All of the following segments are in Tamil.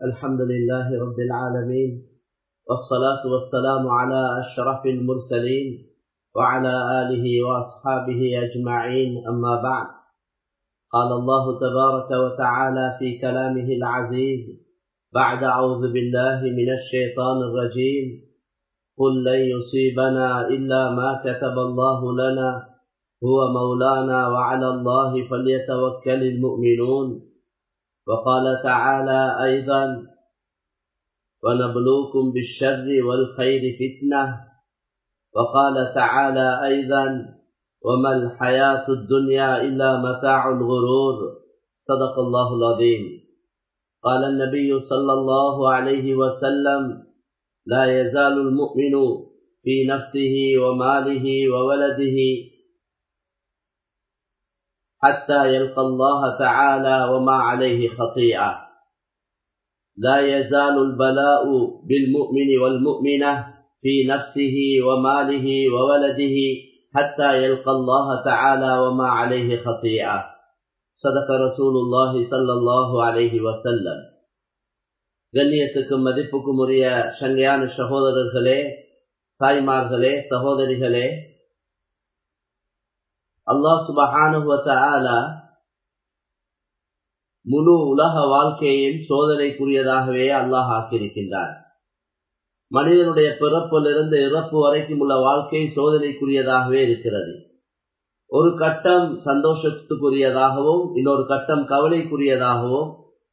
الحمد لله رب العالمين والصلاة والسلام على أشرف المرسلين وعلى آله وأصحابه أجمعين أما بعد قال الله تبارك وتعالى في كلامه العزيز بعد أعوذ بالله من الشيطان الرجيم قل لن يصيبنا إلا ما كتب الله لنا هو مولانا وعلى الله فليتوكل المؤمنون وقال تعالى أيضا ونبلوكم بالشر والخير فتنة وقال تعالى أيضا وما الحياة الدنيا إلا متاع الغرور صدق الله العظيم قال النبي صلى الله عليه وسلم لا يزال المؤمن في نفسه وماله وولده حتى يلقى الله تعالى وما عليه خطيئة لا يزال البلاء بالمؤمن والمؤمنة في نفسه وماله وولده حتى يلقى الله تعالى وما عليه خطيئة صدق رسول الله صلى الله عليه وسلم கண்ணியத்துக்கும் மதிப்புக்கும் உரிய சங்கையான சகோதரர்களே தாய்மார்களே சகோதரிகளே அல்லாஹ் சுபஹானுவல முழு உலக வாழ்க்கையும் சோதனைக்குரியதாகவே அல்லாஹ் ஆக்கியிருக்கின்றார் மனிதனுடைய பிறப்பிலிருந்து இறப்பு வரைக்கும் உள்ள வாழ்க்கை சோதனைக்குரியதாகவே இருக்கிறது ஒரு கட்டம் சந்தோஷத்துக்குரியதாகவும் இன்னொரு கட்டம் கவலைக்குரியதாகவும்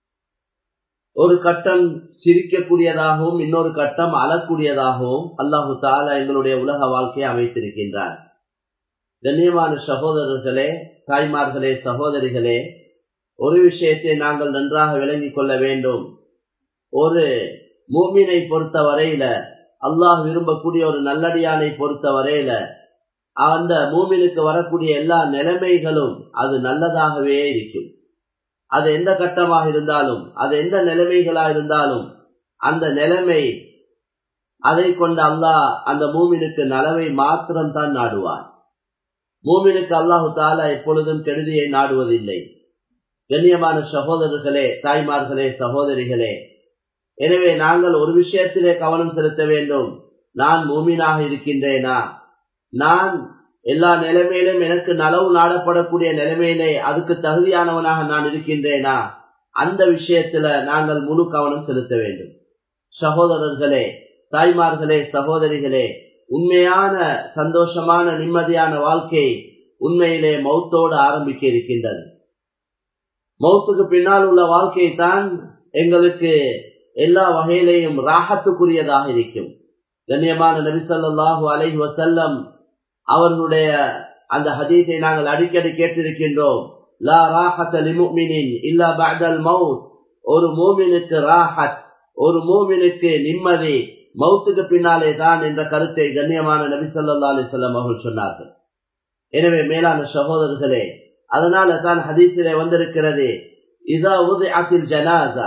ஒரு கட்டம் சிரிக்கக்கூடியதாகவும் இன்னொரு கட்டம் அழக்கூடியதாகவும் அல்லாஹு தாலா எங்களுடைய உலக வாழ்க்கையை அமைத்திருக்கின்றார் கண்ணியமான சகோதரர்களே தாய்மார்களே சகோதரிகளே ஒரு விஷயத்தை நாங்கள் நன்றாக விளங்கிக் கொள்ள வேண்டும் ஒரு மூமினை பொறுத்த வரையில அல்லாஹ் விரும்பக்கூடிய ஒரு நல்லடியானை பொறுத்த வரையில அந்த மூமினுக்கு வரக்கூடிய எல்லா நிலைமைகளும் அது நல்லதாகவே இருக்கும் அது எந்த கட்டமாக இருந்தாலும் அது எந்த நிலைமைகளா இருந்தாலும் அந்த நிலைமை அதை கொண்டு அல்லாஹ் அந்த மூமினுக்கு நலவை மாத்திரம்தான் நாடுவார் மூமினுக்கு அல்லாஹு தாலா எப்பொழுதும் கெடுதியை நாடுவதில்லை கண்ணியமான சகோதரர்களே தாய்மார்களே சகோதரிகளே எனவே நாங்கள் ஒரு விஷயத்திலே கவனம் செலுத்த வேண்டும் நான் மூமினாக இருக்கின்றேனா நான் எல்லா நிலைமையிலும் எனக்கு நலவு நாடப்படக்கூடிய நிலைமையிலே அதுக்கு தகுதியானவனாக நான் இருக்கின்றேனா அந்த விஷயத்துல நாங்கள் முழு கவனம் செலுத்த வேண்டும் சகோதரர்களே தாய்மார்களே சகோதரிகளே உண்மையான சந்தோஷமான நிம்மதியான வாழ்க்கை உண்மையிலே மௌத்தோடு ஆரம்பிக்க இருக்கின்றது மௌத்துக்கு பின்னால் உள்ள வாழ்க்கை தான் எங்களுக்கு எல்லா வகையிலையும் ராகத்துக்குரியதாக இருக்கும் கண்ணியமான நபிசல்லாஹு அலைஹி வசல்லம் அவர்களுடைய அந்த ஹதீஸை நாங்கள் அடிக்கடி கேட்டிருக்கின்றோம் லா ராஹத் லிமுமினின் இல்லா பஅதல் மவுத் ஒரு மூமினுக்கு ராஹத் ஒரு மூமினுக்கு நிம்மதி மௌத்துக்கு பின்னாலே தான் என்ற கருத்தை கண்ணியமான நபி சொல்லா அலிசல்லாம் அவர்கள் சொன்னார்கள் எனவே மேலான சகோதரர்களே அதனால தான் ஹதீஸிலே வந்திருக்கிறது இதா உதயத்தில் ஜனாசா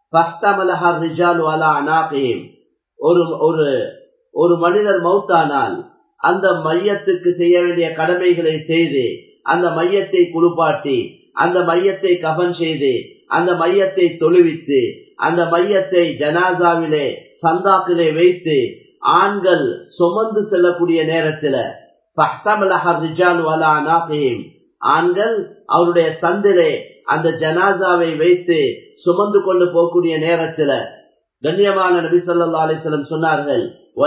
ஒரு ஒரு ஒரு மனிதர் மௌத்தானால் அந்த மையத்துக்கு செய்ய வேண்டிய கடமைகளை செய்து அந்த மையத்தை குளிப்பாட்டி அந்த மையத்தை கபன் செய்து அந்த மையத்தை தொழுவித்து அந்த மையத்தை ஜனாசாவிலே சந்தாக்கிலே வைத்து ஆண்கள் சுமந்து செல்லக்கூடிய நேரத்தில் ஆண்கள் அவருடைய சந்திலே அந்த ஜனாசாவை வைத்து சுமந்து கொண்டு போகக்கூடிய நேரத்தில் கண்ணியமான நபி சொல்லா அலிஸ்லம் சொன்னார்கள்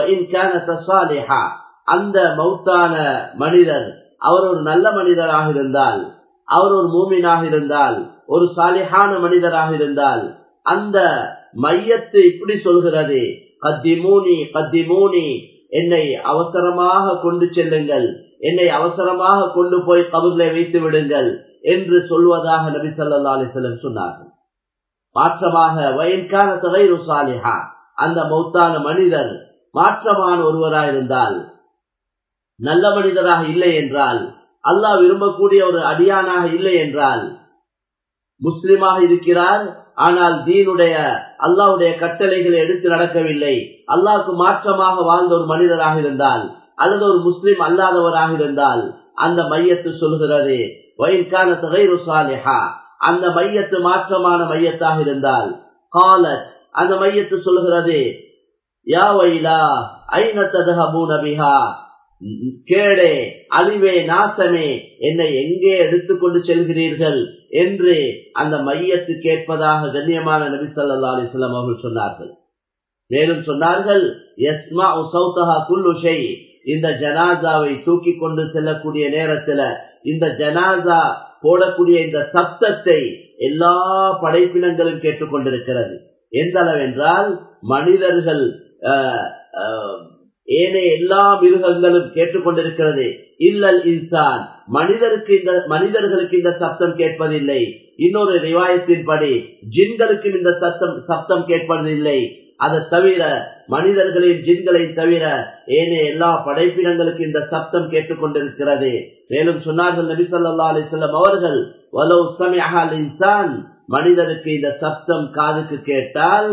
அந்த மௌத்தான மனிதர் அவர் ஒரு நல்ல மனிதராக இருந்தால் அவர் ஒரு மூமினாக இருந்தால் ஒரு சாலிஹான மனிதராக இருந்தால் அந்த மையத்து இப்படி சொல்கிறது கத்திமூனி கத்திமூனி என்னை அவசரமாக கொண்டு செல்லுங்கள் என்னை அவசரமாக கொண்டு போய் கபூர்ல வைத்து விடுங்கள் என்று சொல்வதாக நபி சொல்லா அலிஸ்லம் சொன்னார்கள் மாற்றமாக வயன்கான தகைரு சாலிஹா அந்த மௌத்தான மனிதர் மாற்றமான ஒருவராயிருந்தால் நல்ல மனிதராக இல்லை என்றால் அல்லாஹ் விரும்பக்கூடிய ஒரு அடியானாக இல்லை என்றால் முஸ்லிமாக இருக்கிறார் ஆனால் தீனுடைய அல்லாவுடைய கட்டளைகளை எடுத்து நடக்கவில்லை அல்லாவுக்கு மாற்றமாக வாழ்ந்த ஒரு மனிதராக இருந்தால் அல்லது ஒரு முஸ்லிம் அல்லாதவராக இருந்தால் அந்த மையத்து சொல்கிறது வயன்கான தகைரு சாலிஹா அந்த மையத்து மாற்றமான மையத்தாக இருந்தால் காலத் அந்த மையத்து சொல்கிறது யா வைலா ஐன ததஹபூன பிஹா கேடே அழிவே நாசமே என்னை எங்கே எடுத்துக்கொண்டு செல்கிறீர்கள் என்று அந்த மையத்து கேட்பதாக கண்ணியமான நபி ஸல்லல்லாஹு அலைஹி வஸல்லம் அவர்கள் சொன்னார்கள் மேலும் சொன்னார்கள் யஸ்மா சௌதஹா குல்லு ஷை இந்த ஜனாசாவை தூக்கி கொண்டு செல்லக்கூடிய நேரத்துல இந்த ஜனாசா போடக்கூடிய இந்த சப்தத்தை எல்லா படைப்பினங்களும் கேட்டுக்கொண்டிருக்கிறது எந்த அளவென்றால் மனிதர்கள் ஏனைய எல்லா மிருகங்களும் கேட்டுக்கொண்டிருக்கிறது இல்லல் இன்சான் மனிதருக்கு இந்த மனிதர்களுக்கு இந்த சப்தம் கேட்பதில்லை இன்னொரு ரிவாயத்தின்படி ஜின்களுக்கும் இந்த சத்தம் சப்தம் கேட்பதில்லை அதை தவிர மனிதர்களின் ஜின்களை தவிர ஏனைய எல்லா படைப்பினங்களுக்கு இந்த சப்தம் கேட்டுக்கொண்டிருக்கிறது மேலும் சொன்னார்கள் நபி சொல்லா அலிசல்லம் அவர்கள் வலோ சமிஹால் இன்சான் மனிதருக்கு இந்த சப்தம் காதுக்கு கேட்டால்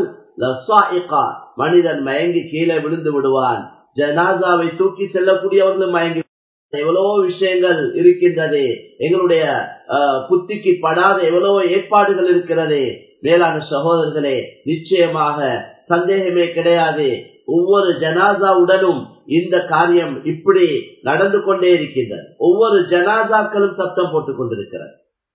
மனிதன் மயங்கி கீழே விழுந்து விடுவான் ஜனாசாவை தூக்கி செல்லக்கூடியவர்களும் மயங்கி எவ்வளவோ விஷயங்கள் இருக்கின்றது எங்களுடைய புத்திக்கு படாத எவ்வளவோ ஏற்பாடுகள் இருக்கிறது மேலான சகோதரர்களே நிச்சயமாக சந்தேகமே கிடையாது ஒவ்வொரு ஜனாசாவுடனும் இந்த காரியம் இப்படி நடந்து கொண்டே இருக்கின்றது ஒவ்வொரு ஜனாசாக்களும் சப்தம் போட்டுக் கொண்டிருக்கிறது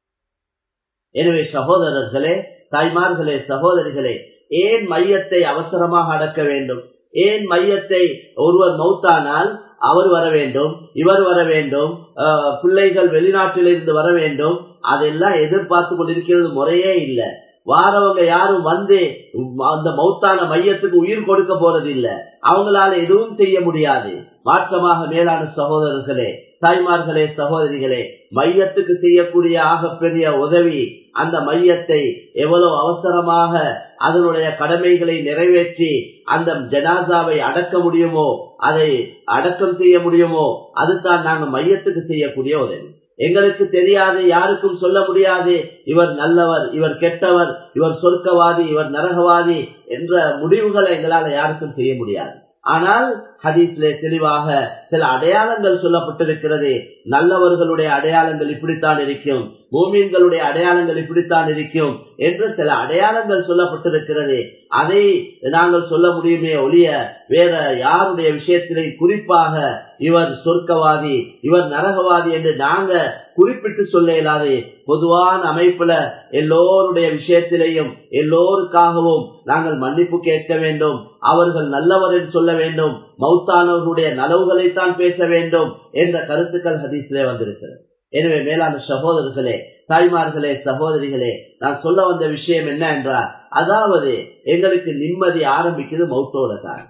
எனவே சகோதரர்களே தாய்மார்களே சகோதரிகளே ஏன் மையத்தை அவசரமாக அடக்க வேண்டும் ஏன் மையத்தை ஒருவர் மௌத்தானால் அவர் வர வேண்டும் இவர் வர வேண்டும் பிள்ளைகள் வெளிநாட்டில் இருந்து வர வேண்டும் அதெல்லாம் எதிர்பார்த்து கொண்டிருக்கிறது முறையே இல்லை வாரவங்க யாரும் வந்து அந்த மௌத்தான மையத்துக்கு உயிர் கொடுக்க போறது இல்ல அவங்களால எதுவும் செய்ய முடியாது மாற்றமாக மேலான சகோதரர்களே தாய்மார்களே சகோதரிகளே மையத்துக்கு செய்யக்கூடிய ஆகப்பெரிய உதவி அந்த மையத்தை எவ்வளவு அவசரமாக அதனுடைய கடமைகளை நிறைவேற்றி அந்த ஜனாசாவை அடக்க முடியுமோ அதை அடக்கம் செய்ய முடியுமோ அதுதான் நாங்க மையத்துக்கு செய்யக்கூடிய உதவி எங்களுக்கு தெரியாது யாருக்கும் சொல்ல முடியாது இவர் நல்லவர் இவர் கெட்டவர் இவர் சொர்க்கவாதி இவர் நரகவாதி என்ற முடிவுகளை எங்களால யாருக்கும் செய்ய முடியாது ஆனால் ஹதீஸ்லே தெளிவாக சில அடையாளங்கள் சொல்லப்பட்டிருக்கிறது நல்லவர்களுடைய அடையாளங்கள் இப்படித்தான் இருக்கும் பூமீன்களுடைய அடையாளங்கள் இப்படித்தான் இருக்கும் என்று சில அடையாளங்கள் சொல்லப்பட்டிருக்கிறது அதை நாங்கள் சொல்ல முடியுமே ஒழிய வேற யாருடைய விஷயத்திலே குறிப்பாக இவர் சொர்க்கவாதி இவர் நரகவாதி என்று நாங்க குறிப்பிட்டு சொல்ல இயலாது பொதுவான அமைப்புல எல்லோருடைய விஷயத்திலேயும் எல்லோருக்காகவும் நாங்கள் மன்னிப்பு கேட்க வேண்டும் அவர்கள் நல்லவர் என்று சொல்ல வேண்டும் மௌத்தானவர்களுடைய நலவுகளைத்தான் பேச வேண்டும் என்ற கருத்துக்கள் ஹதீஸிலே வந்திருக்கிறது எனவே மேலான சகோதரர்களே தாய்மார்களே சகோதரிகளே நான் சொல்ல வந்த விஷயம் என்ன என்றால் அதாவது எங்களுக்கு நிம்மதி ஆரம்பிக்குது மௌத்தோட தான்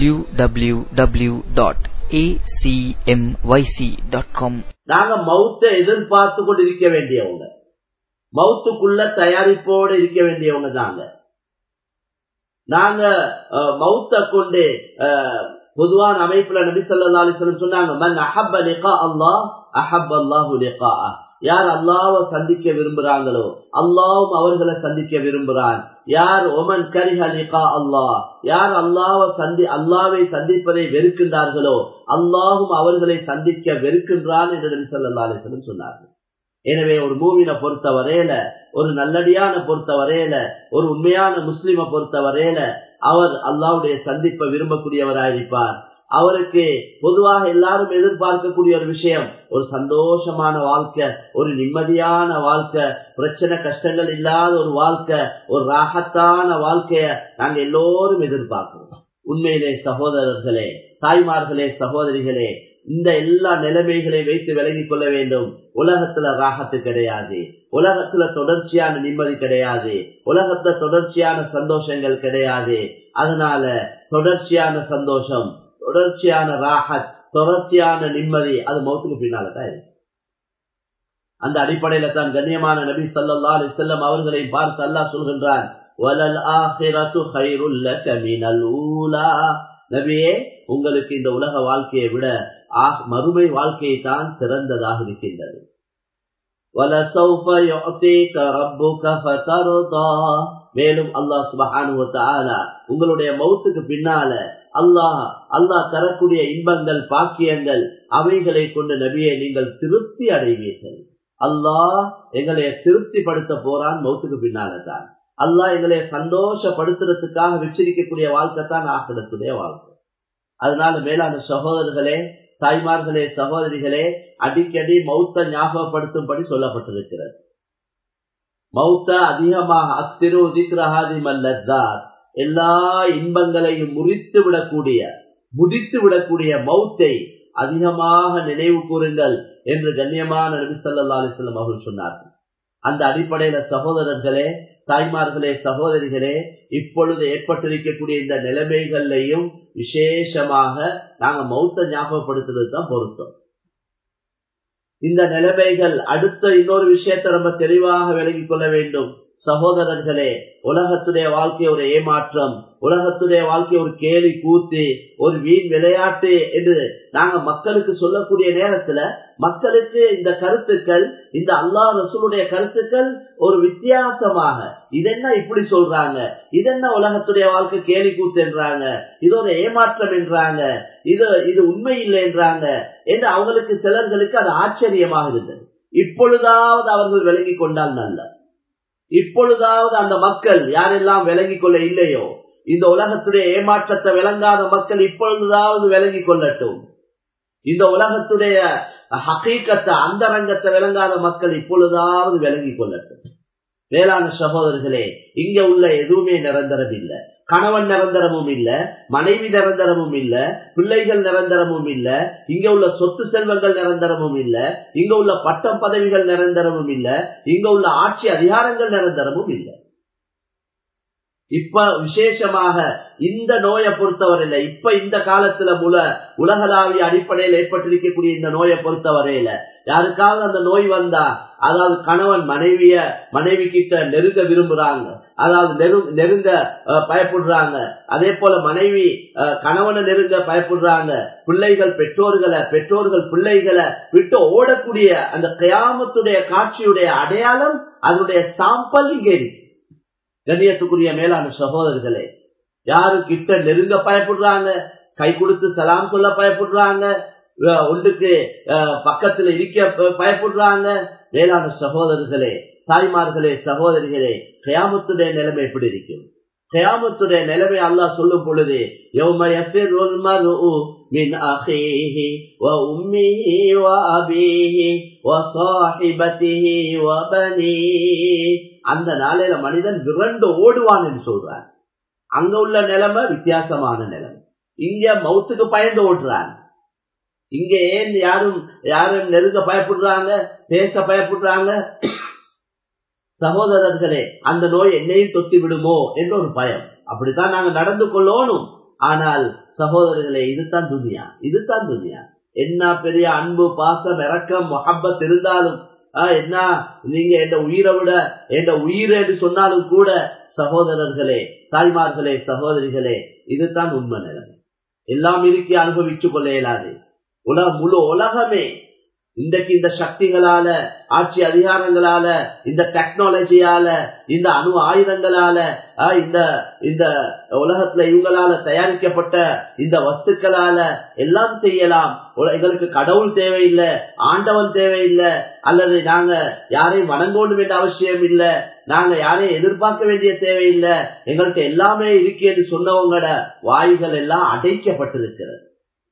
www.acmyc.com நாங்க மௌத்தை எதிர்பார்த்து கொண்டு இருக்க வேண்டியவங்க மௌத்துக்குள்ள தயாரிப்போடு இருக்க வேண்டியவங்க தாங்க நாங்க மௌத்த கொண்டு பொதுவான அமைப்புல நபி சொல்லா அலிஸ்லம் சொன்னாங்க மன் அஹப்ப லிகா அல்லாஹ் அஹப் அல்லாஹு லிகா யார் அல்லாவை சந்திக்க விரும்புறாங்களோ அல்லாவும் அவர்களை சந்திக்க விரும்புறான் யார் ஒமன் கரிஹ லிகா அல்லாஹ் யார் அல்லாவை சந்தி அல்லாவை சந்திப்பதை வெறுக்கின்றார்களோ அல்லாஹும் அவர்களை சந்திக்க வெறுக்கின்றான் என்று நபி சொல்லா அலிஸ்லம் சொன்னார்கள் எனவே ஒரு மூவினை பொறுத்த வரையில ஒரு நல்லடியான பொறுத்த வரையில ஒரு உண்மையான முஸ்லிமை பொறுத்த வரையில அவர் அல்லாவுடைய சந்திப்பை விரும்பக்கூடியவராயிருப்பார் அவருக்கு பொதுவாக எல்லாரும் எதிர்பார்க்கக்கூடிய ஒரு விஷயம் ஒரு சந்தோஷமான வாழ்க்கை ஒரு நிம்மதியான வாழ்க்கை பிரச்சனை கஷ்டங்கள் இல்லாத ஒரு வாழ்க்கை ஒரு ராகத்தான வாழ்க்கைய நாங்க எல்லோரும் எதிர்பார்க்கிறோம் உண்மையிலே சகோதரர்களே தாய்மார்களே சகோதரிகளே இந்த எல்லா நிலைமைகளை வைத்து விலகிக் கொள்ள வேண்டும் உலகத்துல ராகத்து கிடையாது உலகத்துல தொடர்ச்சியான நிம்மதி கிடையாது உலகத்துல தொடர்ச்சியான சந்தோஷங்கள் கிடையாது அதனால தொடர்ச்சியான சந்தோஷம் தொடர்ச்சியான ராகத் தொடர்ச்சியான நிம்மதி அது மௌத்துக்கு பின்னால்தான் இருக்கு அந்த அடிப்படையில தான் கண்ணியமான நபி சல்லா அலி செல்லம் அவர்களை பார்த்து அல்லா சொல்கின்றான் நபியே உங்களுக்கு இந்த உலக வாழ்க்கையை விட மறுமை வாழ்க்கையை தான் சிறந்ததாக இருக்கின்றது மேலும் அல்லாஹ் சுபஹானு உங்களுடைய மௌத்துக்கு பின்னால அல்லாஹ் அல்லாஹ் தரக்கூடிய இன்பங்கள் பாக்கியங்கள் அவைகளை கொண்டு நபியை நீங்கள் திருப்தி அடைவீர்கள் அல்லாஹ் எங்களை திருப்திப்படுத்த போறான் மௌத்துக்கு பின்னால தான் அல்லாஹ் எங்களை சந்தோஷப்படுத்துறதுக்காக வச்சிருக்கக்கூடிய வாழ்க்கை தான் ஆக்கிடத்துடைய வாழ்க்கை அதனால மேலான சகோதரர்களே தாய்மார்களே சகோதரிகளே அடிக்கடி மௌத்த ஞாபகப்படுத்தும்படி சொல்லப்பட்டிருக்கிறது மௌத்த அதிகமாக அத்திரு திக்ரஹாதி மல்லத்தார் எல்லா இன்பங்களையும் முறித்து விடக்கூடிய முடித்து விடக்கூடிய மௌத்தை அதிகமாக நினைவு கூறுங்கள் என்று கண்ணியமான நபி சொல்லா அலிஸ்லாம் அவர்கள் சொன்னார்கள் அந்த அடிப்படையில சகோதரர்களே தாய்மார்களே சகோதரிகளே இப்பொழுது ஏற்பட்டிருக்கக்கூடிய இந்த நிலைமைகள்லையும் விசேஷமாக நாங்க மௌத்த ஞாபகப்படுத்துறது தான் பொருத்தம் இந்த நிலைமைகள் அடுத்த இன்னொரு விஷயத்தை நம்ம தெளிவாக விலகிக் கொள்ள வேண்டும் சகோதரர்களே உலகத்துடைய வாழ்க்கை ஒரு ஏமாற்றம் உலகத்துடைய வாழ்க்கை ஒரு கேலி கூத்து ஒரு வீண் விளையாட்டு என்று நாங்க மக்களுக்கு சொல்லக்கூடிய நேரத்துல மக்களுக்கு இந்த கருத்துக்கள் இந்த அல்லா ரசூலுடைய கருத்துக்கள் ஒரு வித்தியாசமாக இதென்ன இப்படி சொல்றாங்க இதென்ன உலகத்துடைய வாழ்க்கை கேலி கூத்து என்றாங்க இது ஒரு ஏமாற்றம் என்றாங்க இது இது உண்மை இல்லை என்றாங்க என்று அவங்களுக்கு சிலர்களுக்கு அது ஆச்சரியமாக இருந்தது இப்பொழுதாவது அவர்கள் விளங்கிக் கொண்டால் நல்ல இப்பொழுதாவது அந்த மக்கள் யாரெல்லாம் விளங்கிக் கொள்ள இல்லையோ இந்த உலகத்துடைய ஏமாற்றத்தை விளங்காத மக்கள் இப்பொழுதாவது விளங்கிக் கொள்ளட்டும் இந்த உலகத்துடைய ஹக்கீக்கத்தை அந்த ரங்கத்தை விளங்காத மக்கள் இப்பொழுதாவது விளங்கிக் கொள்ளட்டும் வேளாண் சகோதரர்களே இங்க உள்ள எதுவுமே நிரந்தரம் இல்லை கணவன் நிரந்தரமும் இல்ல மனைவி நிரந்தரமும் இல்ல பிள்ளைகள் நிரந்தரமும் இல்ல இங்க உள்ள சொத்து செல்வங்கள் நிரந்தரமும் இல்ல இங்க உள்ள பட்டம் பதவிகள் நிரந்தரமும் இல்ல இங்க உள்ள ஆட்சி அதிகாரங்கள் நிரந்தரமும் இல்ல இப்ப விசேஷமாக இந்த நோயை பொறுத்தவரையில இப்ப இந்த காலத்துல முல உலகளாவிய அடிப்படையில் ஏற்பட்டிருக்கக்கூடிய இந்த நோயை பொறுத்தவரையில யாருக்காவது அந்த நோய் வந்தா அதாவது கணவன் மனைவிய மனைவி கிட்ட நெருங்க விரும்புறாங்க அதாவது நெருங்க பயப்படுறாங்க அதே போல மனைவி கணவனை நெருங்க பயப்படுறாங்க பிள்ளைகள் பெற்றோர்களை பெற்றோர்கள் பிள்ளைகளை விட்டு ஓடக்கூடிய அந்த கயாமத்துடைய காட்சியுடைய அடையாளம் அதனுடைய சாம்பல் இங்கே இருக்கு கண்ணியத்துக்குரிய மேலான சகோதரர்களே யாரு கிட்ட நெருங்க பயப்படுறாங்க கை கொடுத்து சலாம் சொல்ல பயப்படுறாங்க ஒன்றுக்கு பக்கத்துல இருக்க பயப்படுறாங்க மேலான சகோதரர்களே தாய்மார்களே சகோதரிகளே கயாமத்துடைய நிலைமை எப்படி இருக்கும் கயாமத்துடைய நிலைமை அல்லாஹ் சொல்லும் பொழுது من أخيه وأمه وأبيه وصاحبته وبنيه அந்த நாளையில மனிதன் விரண்டு ஓடுவான் என்று சொல்றான் அங்க உள்ள நிலைமை வித்தியாசமான நிலைமை இங்க மவுத்துக்கு பயந்து ஓடுறான் இங்க ஏன் யாரும் யாரும் நெருங்க பயப்படுறாங்க பேச பயப்படுறாங்க சகோதரர்களே அந்த நோய் என்னையும் தொத்தி விடுமோ என்ற ஒரு பயம் அப்படித்தான் நாங்க நடந்து கொள்ளணும் ஆனால் சகோதரர்களே இதுதான் துனியா இதுதான் துனியா என்ன பெரிய அன்பு பாசம் இறக்கம் மொஹப்பத் இருந்தாலும் என்ன நீங்க என் உயிரை விட என் உயிர் என்று சொன்னாலும் கூட சகோதரர்களே தாய்மார்களே சகோதரிகளே இதுதான் உண்மை நிலைமை எல்லாம் இருக்கி அனுபவிச்சு கொள்ள இயலாது உலக முழு உலகமே இன்றைக்கு இந்த சக்திகளால ஆட்சி அதிகாரங்களால இந்த டெக்னாலஜியால இந்த அணு ஆயுதங்களால இந்த இந்த உலகத்துல இவங்களால தயாரிக்கப்பட்ட இந்த வஸ்துக்களால எல்லாம் செய்யலாம் எங்களுக்கு கடவுள் தேவையில்லை ஆண்டவன் தேவையில்லை அல்லது நாங்க யாரையும் வணங்கணும் என்ற அவசியம் இல்லை நாங்க யாரையும் எதிர்பார்க்க வேண்டிய தேவையில்லை எங்கள்கிட்ட எல்லாமே இருக்கு என்று சொன்னவங்களோட வாய்கள் எல்லாம் அடைக்கப்பட்டிருக்கிறது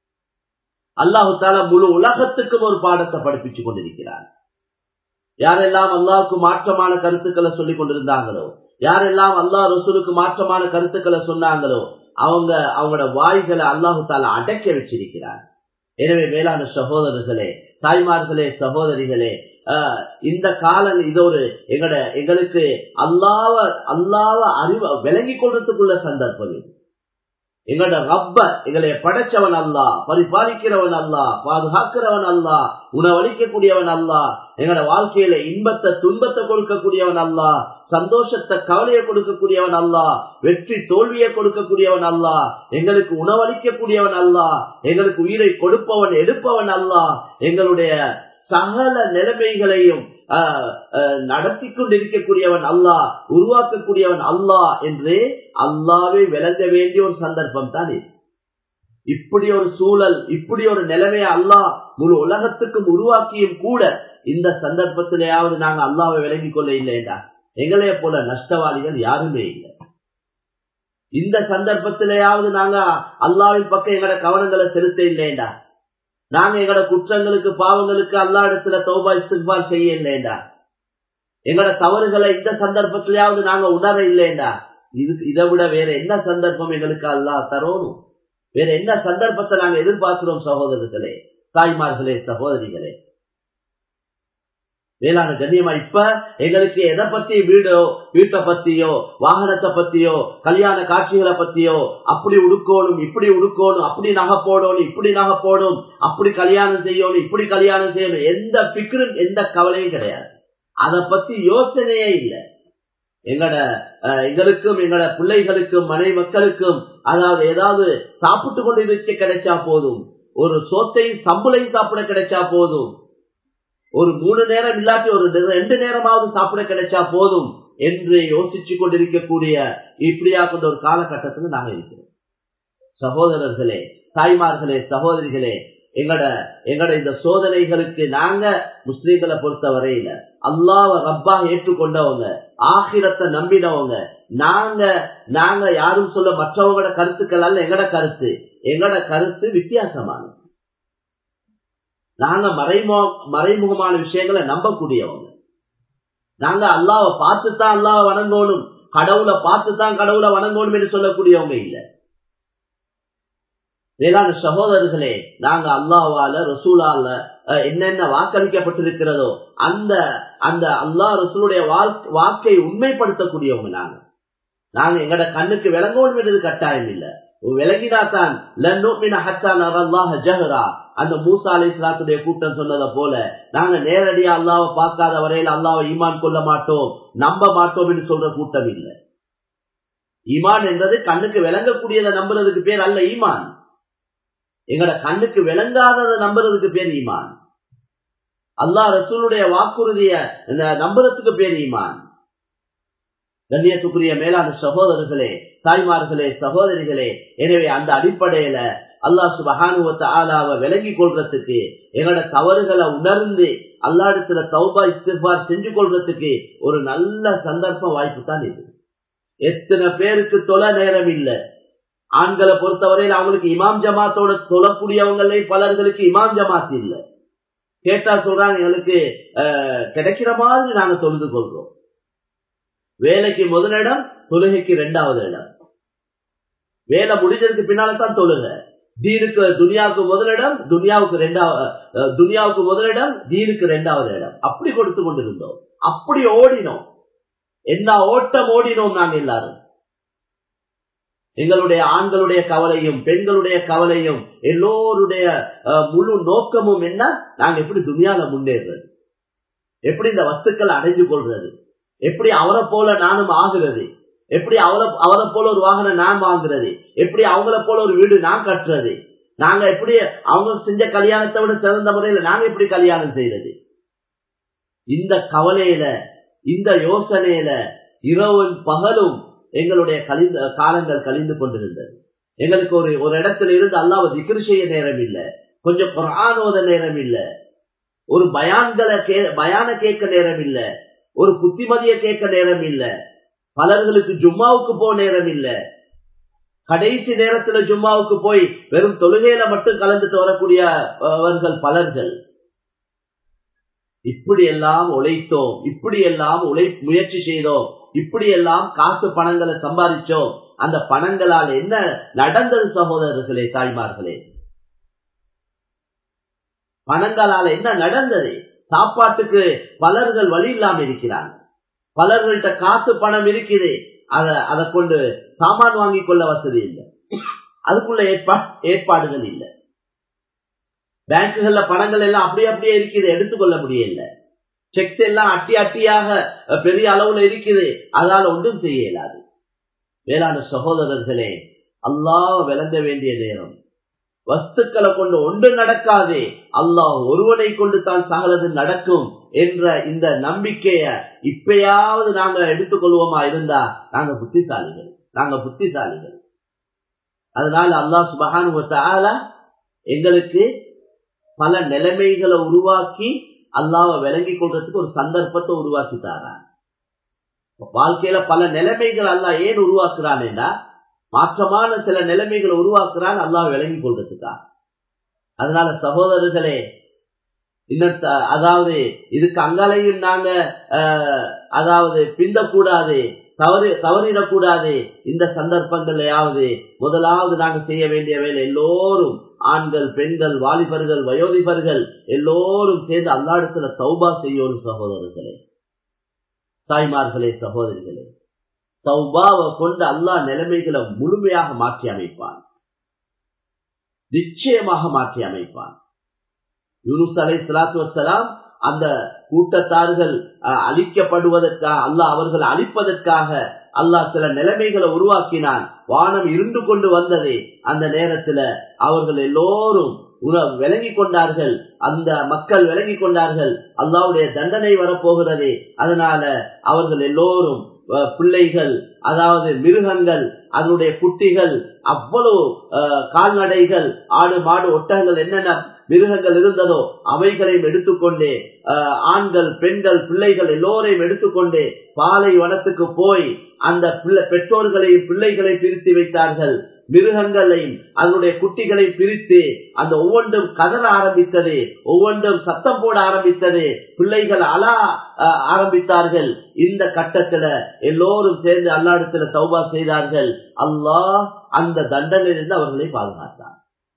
அல்லாஹு தாலா முழு உலகத்துக்கும் ஒரு பாடத்தை படிப்பிச்சு கொண்டிருக்கிறார் யாரெல்லாம் அல்லாவுக்கு மாற்றமான கருத்துக்களை சொல்லிக் கொண்டிருந்தாங்களோ யாரெல்லாம் அல்லா ரசூலுக்கு மாற்றமான கருத்துக்களை சொன்னாங்களோ அவங்க அவங்களோட வாய்களை அல்லாஹு தாலா அடக்க வச்சிருக்கிறார் எனவே மேலான சகோதரர்களே தாய்மார்களே சகோதரிகளே இந்த காலம் இது ஒரு எங்கட எங்களுக்கு அல்லாவ அல்லாவ அறிவு விளங்கி கொள்றதுக்குள்ள சந்தர்ப்பம் இது எங்களோட ரப்ப எங்களை படைச்சவன் அல்லா பரிபாலிக்கிறவன் அல்லா பாதுகாக்கிறவன் அல்லா உணவளிக்கக்கூடியவன் அல்லா எங்களோட வாழ்க்கையில இன்பத்தை துன்பத்தை கொடுக்கக்கூடியவன் அல்லா சந்தோஷத்தை கவலையை கொடுக்கக்கூடியவன் அல்லா வெற்றி தோல்வியை கொடுக்கக்கூடியவன் அல்லா எங்களுக்கு உணவளிக்கக்கூடியவன் அல்லா எங்களுக்கு உயிரை கொடுப்பவன் எடுப்பவன் அல்லா எங்களுடைய சகல நிலைமைகளையும் நடத்தி கொண்டிருக்கக்கூடியவன் அல்லாஹ் உருவாக்கக்கூடியவன் அல்லாஹ் என்று அல்லாவே விளங்க வேண்டிய ஒரு சந்தர்ப்பம் தான் இது இப்படி ஒரு சூழல் இப்படி ஒரு நிலைமையை அல்லாஹ் முழு உலகத்துக்கும் உருவாக்கியும் கூட இந்த சந்தர்ப்பத்திலேயாவது நாங்க அல்லாவை விளங்கிக் கொள்ள இல்லைடா எங்களைய போல நஷ்டவாளிகள் யாருமே இல்லை இந்த சந்தர்ப்பத்திலேயாவது நாங்க அல்லாவின் பக்கம் எங்கட கவனங்களை செலுத்த இல்லைண்டா நாங்க எங்கட குற்றங்களுக்கு பாவங்களுக்கு அல்லா இடத்துல தௌபா இஸ்திஃபார் செய்ய இல்லைண்டா எங்கட தவறுகளை இந்த சந்தர்ப்பத்திலேயாவது நாங்க உணர இல்லைண்டா இது இதை விட வேற என்ன சந்தர்ப்பம் எங்களுக்கு அல்லா தரோணும் வேற என்ன சந்தர்ப்பத்தை நாங்க எதிர்பார்க்கிறோம் சகோதரர்களே தாய்மார்களே சகோதரிகளே வேளாண் கண்ணியமா இப்ப எங்களுக்கு எதை பத்தி வீடோ வீட்டை பத்தியோ வாகனத்தை பத்தியோ கல்யாண காட்சிகளை பத்தியோ அப்படி உடுக்கோணும் இப்படி உடுக்கோணும் அப்படி நகை போடணும் இப்படி நகை போடும் அப்படி கல்யாணம் செய்யணும் இப்படி கல்யாணம் செய்யணும் எந்த பிக்கரும் எந்த கவலையும் கிடையாது அதை பத்தி யோசனையே இல்லை எங்கட எங்களுக்கும் எங்கட பிள்ளைகளுக்கும் மனை மக்களுக்கும் அதாவது ஏதாவது சாப்பிட்டு கொண்டு இருக்க கிடைச்சா போதும் ஒரு சோத்தையும் சம்பளையும் சாப்பிட கிடைச்சா போதும் ஒரு மூணு நேரம் இல்லாட்டி ஒரு ரெண்டு நேரமாவது சாப்பிட கிடைச்சா போதும் என்று யோசிச்சு கொண்டிருக்கக்கூடிய இப்படியா கொண்ட ஒரு காலகட்டத்தில் நாங்க இருக்கிறோம் சகோதரர்களே தாய்மார்களே சகோதரிகளே எங்கட எங்கட இந்த சோதனைகளுக்கு நாங்க முஸ்லீம்களை பொறுத்த வரையில அல்லாவ ரப்பா ஏற்றுக்கொண்டவங்க ஆகிரத்தை நம்பினவங்க நாங்க நாங்க யாரும் சொல்ல மற்றவங்களோட கருத்துக்கள் அல்ல எங்கட கருத்து எங்கட கருத்து வித்தியாசமானது நாங்க மறைமுக மறைமுகமான விஷயங்களை நம்பக்கூடியவங்க நாங்க அல்லாவை பார்த்துதான் அல்லாவை வணங்கணும் கடவுளை பார்த்துதான் கடவுளை வணங்கணும் என்று சொல்லக்கூடியவங்க இல்லை வேளாண் சகோதரர்களே நாங்க அல்லாவால ரசூலால என்னென்ன வாக்களிக்கப்பட்டிருக்கிறதோ அந்த அந்த அல்லா ரசூலுடைய வாக்கை உண்மைப்படுத்தக்கூடியவங்க நாங்க நாங்க எங்கட கண்ணுக்கு விளங்கணும் என்றது கட்டாயம் இல்லை விளங்கினாத்தான் அந்த மூசா அலி இஸ்லாத்துடைய கூட்டம் சொன்னதை போல நாங்க நேரடியா அல்லாவை பார்க்காத வரையில் அல்லாவை ஈமான் கொள்ள மாட்டோம் நம்ப மாட்டோம் என்று சொல்ற கூட்டம் இல்லை ஈமான் என்றது கண்ணுக்கு விளங்கக்கூடியதை நம்புறதுக்கு பேர் அல்ல ஈமான் எங்கட கண்ணுக்கு விளங்காததை நம்புறதுக்கு பேர் ஈமான் அல்லா ரசூலுடைய வாக்குறுதிய நம்புறதுக்கு பேர் ஈமான் கண்ணியத்துக்குரிய மேலான சகோதரர்களே தாய்மார்களே சகோதரிகளே எனவே அந்த அடிப்படையில அல்லாஹ் சுபஹானுவத்த ஆலாவை விலகி கொள்றதுக்கு எங்களோட தவறுகளை உணர்ந்து அல்லாடத்துல தௌபா இஸ்திஃபார் செஞ்சு கொள்றதுக்கு ஒரு நல்ல சந்தர்ப்ப வாய்ப்பு தான் இது எத்தனை பேருக்கு தொலை நேரம் இல்லை ஆண்களை பொறுத்தவரையில் அவங்களுக்கு இமாம் ஜமாத்தோட தொழக்கூடியவங்களே பலர்களுக்கு இமாம் ஜமாத் இல்லை கேட்டா சொல்றாங்க எங்களுக்கு கிடைக்கிற மாதிரி நாங்க தொழுது கொள்றோம் வேலைக்கு முதலிடம் தொழுகைக்கு இரண்டாவது இடம் வேலை முடிஞ்சதுக்கு பின்னால்தான் தொழுக தீனுக்கு துனியாவுக்கு முதலிடம் துனியாவுக்கு ரெண்டாவது துனியாவுக்கு முதலிடம் தீனுக்கு ரெண்டாவது இடம் அப்படி கொடுத்து கொண்டிருந்தோம் அப்படி ஓடினோம் என்ன ஓட்டம் ஓடினோம் நாங்க எல்லாரும் எங்களுடைய ஆண்களுடைய கவலையும் பெண்களுடைய கவலையும் எல்லோருடைய முழு நோக்கமும் என்ன நாங்க எப்படி துணியால முன்னேறது எப்படி இந்த வஸ்துக்களை அடைஞ்சு கொள்றது எப்படி அவரை போல நானும் ஆகுறது எப்படி அவரை அவரை போல ஒரு வாகனம் நான் வாங்குறது எப்படி அவங்கள போல ஒரு வீடு நான் கட்டுறது நாங்க எப்படி அவங்க செஞ்ச கல்யாணத்தை விட சிறந்த முறையில நாங்க எப்படி கல்யாணம் செய்யறது இந்த கவலையில இந்த யோசனையில இரவும் பகலும் எங்களுடைய கழிந்த காலங்கள் கழிந்து கொண்டிருந்தது எங்களுக்கு ஒரு ஒரு இடத்துல இருந்து அல்லாவ திக்ரு செய்ய நேரம் இல்லை கொஞ்சம் புறானோத நேரம் இல்லை ஒரு பயான்களை கே பயான கேட்க நேரம் இல்லை ஒரு புத்திமதிய கேட்க நேரம் இல்லை பலர்களுக்கு ஜும்மாவுக்கு போக நேரம் இல்லை கடைசி நேரத்துல ஜும்மாவுக்கு போய் வெறும் தொழுகையில மட்டும் கலந்துட்டு வரக்கூடியவர்கள் பலர்கள் இப்படி எல்லாம் உழைத்தோம் இப்படி எல்லாம் உழை முயற்சி செய்தோம் இப்படி எல்லாம் காசு பணங்களை சம்பாதிச்சோம் அந்த பணங்களால் என்ன நடந்தது சகோதரர்களே தாய்மார்களே பணங்களால என்ன நடந்தது சாப்பாட்டுக்கு பலர்கள் வழி இல்லாம இருக்கிறாங்க பலர்கள்ட்ட காசு பணம் இருக்குது அத அதை கொண்டு சாமான் வாங்கி கொள்ள வசதி இல்லை அதுக்குள்ள ஏற்பா ஏற்பாடுகள் இல்லை பேங்குகள்ல பணங்கள் எல்லாம் அப்படியே அப்படியே இருக்குது எடுத்துக்கொள்ள முடியல செக்ஸ் எல்லாம் அட்டி அட்டியாக பெரிய அளவுல இருக்குது அதால ஒன்றும் செய்ய இயலாது வேளாண் சகோதரர்களே அல்லாஹ் விளங்க வேண்டிய நேரம் வஸ்துக்களை கொண்டு ஒன்று நடக்காதே அல்லாஹ் ஒருவனை கொண்டு தான் சகலது நடக்கும் என்ற இந்த நம்பிக்கைய இப்பயாவது நாங்க எடுத்துக்கொள்வோமா இருந்தா நாங்க புத்திசாலிகள் நாங்க புத்திசாலிகள் அதனால அல்லாஹ் சுபகானுவத்தால எங்களுக்கு பல நிலைமைகளை உருவாக்கி அல்லாவை விளங்கி கொள்றதுக்கு ஒரு சந்தர்ப்பத்தை உருவாக்கி தாரான் வாழ்க்கையில பல நிலைமைகள் அல்ல ஏன் உருவாக்குறான் என்றா மாற்றமான சில நிலைமைகளை உருவாக்குறான் அல்லாஹ் விளங்கி கொள்றதுக்கா அதனால சகோதரர்களே இன்னத்த அதாவது இதுக்கு அங்காலையும் நாங்க அதாவது பிந்தக்கூடாது தவறி தவறிடக்கூடாது இந்த சந்தர்ப்பங்களையாவது முதலாவது நாங்க செய்ய வேண்டிய வேலை எல்லோரும் ஆண்கள் பெண்கள் வாலிபர்கள் வயோதிபர்கள் எல்லோரும் சேர்ந்து அல்லாடத்துல சௌபா செய்யணும் சகோதரர்களே தாய்மார்களே சகோதரிகளே சௌபாவை கொண்டு அல்லாஹ் நிலைமைகளை முழுமையாக மாற்றி அமைப்பான் நிச்சயமாக மாற்றி அமைப்பான் யூனுஸ் அலை சலாத்து வசலாம் அந்த கூட்டத்தார்கள் அழிக்கப்படுவதற்காக அல்லாஹ் அவர்கள் அழிப்பதற்காக அல்லாஹ் சில நிலைமைகளை உருவாக்கினான் வானம் இருந்து கொண்டு வந்தது அந்த நேரத்துல அவர்கள் எல்லோரும் விளங்கி கொண்டார்கள் அந்த மக்கள் விளங்கி கொண்டார்கள் அல்லாவுடைய தண்டனை வரப்போகிறது அதனால அவர்கள் எல்லோரும் பிள்ளைகள் அதாவது மிருகங்கள் அதனுடைய குட்டிகள் அவ்வளவு கால்நடைகள் ஆடு மாடு ஒட்டகங்கள் என்னென்ன மிருகங்கள் இருந்ததோ அவைகளையும் எடுத்துக்கொண்டு ஆண்கள் பெண்கள் பிள்ளைகள் எல்லோரையும் எடுத்துக்கொண்டு பாலை வனத்துக்கு போய் அந்த பெற்றோர்களையும் பிள்ளைகளை பிரித்து வைத்தார்கள் மிருகங்களையும் அதனுடைய குட்டிகளை பிரித்து அந்த ஒவ்வொன்றும் கதற ஆரம்பித்தது ஒவ்வொன்றும் சத்தம் போட ஆரம்பித்தது பிள்ளைகள் அலா ஆரம்பித்தார்கள் இந்த கட்டத்துல எல்லோரும் சேர்ந்து அல்லாடத்துல சௌபா செய்தார்கள் அல்லாஹ் அந்த தண்டனையிலிருந்து அவர்களை பாதுகாத்தார்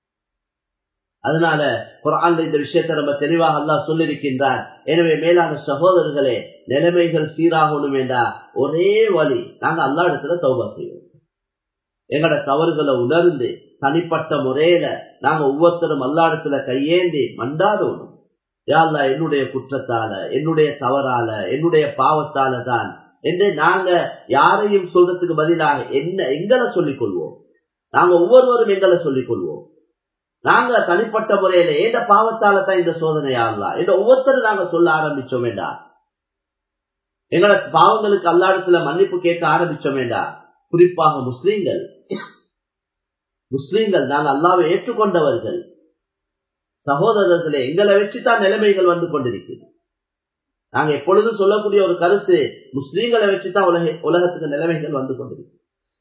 அதனால குரான்ல இந்த விஷயத்தை நம்ம தெளிவாக அல்லா சொல்லியிருக்கின்றார் எனவே மேலான சகோதரர்களே நிலைமைகள் சீராகணும் வேண்டா ஒரே வழி நாங்க அல்லா இடத்துல தௌபா செய்வோம் எங்கட தவறுகளை உணர்ந்து தனிப்பட்ட முறையில நாங்க ஒவ்வொருத்தரும் அல்லாடத்துல கையேந்தி மண்டாடணும் யாழ்லா என்னுடைய குற்றத்தால என்னுடைய தவறால என்னுடைய பாவத்தால தான் என்று நாங்க யாரையும் சொல்றதுக்கு பதிலாக என்ன எங்களை சொல்லிக் கொள்வோம் நாங்க ஒவ்வொருவரும் எங்களை சொல்லிக் கொள்வோம் நாங்க தனிப்பட்ட முறையில ஏந்த பாவத்தால தான் இந்த சோதனை ஆகலாம் என்ற ஒவ்வொருத்தரும் நாங்க சொல்ல ஆரம்பிச்சோம் வேண்டா எங்களோட பாவங்களுக்கு அல்லாடத்துல மன்னிப்பு கேட்க ஆரம்பிச்சோம் வேண்டா குறிப்பாக முஸ்லீம்கள் முஸ்லீம்கள் நாங்க அல்லாவை ஏற்றுக்கொண்டவர்கள் சகோதரர்களே எங்களை வச்சுதான் நிலைமைகள் வந்து கொண்டிருக்கிறது நாங்க எப்பொழுதும் சொல்லக்கூடிய ஒரு கருத்து முஸ்லீம்களை வச்சுதான் உலக உலகத்துக்கு நிலைமைகள் வந்து கொண்டிருக்கு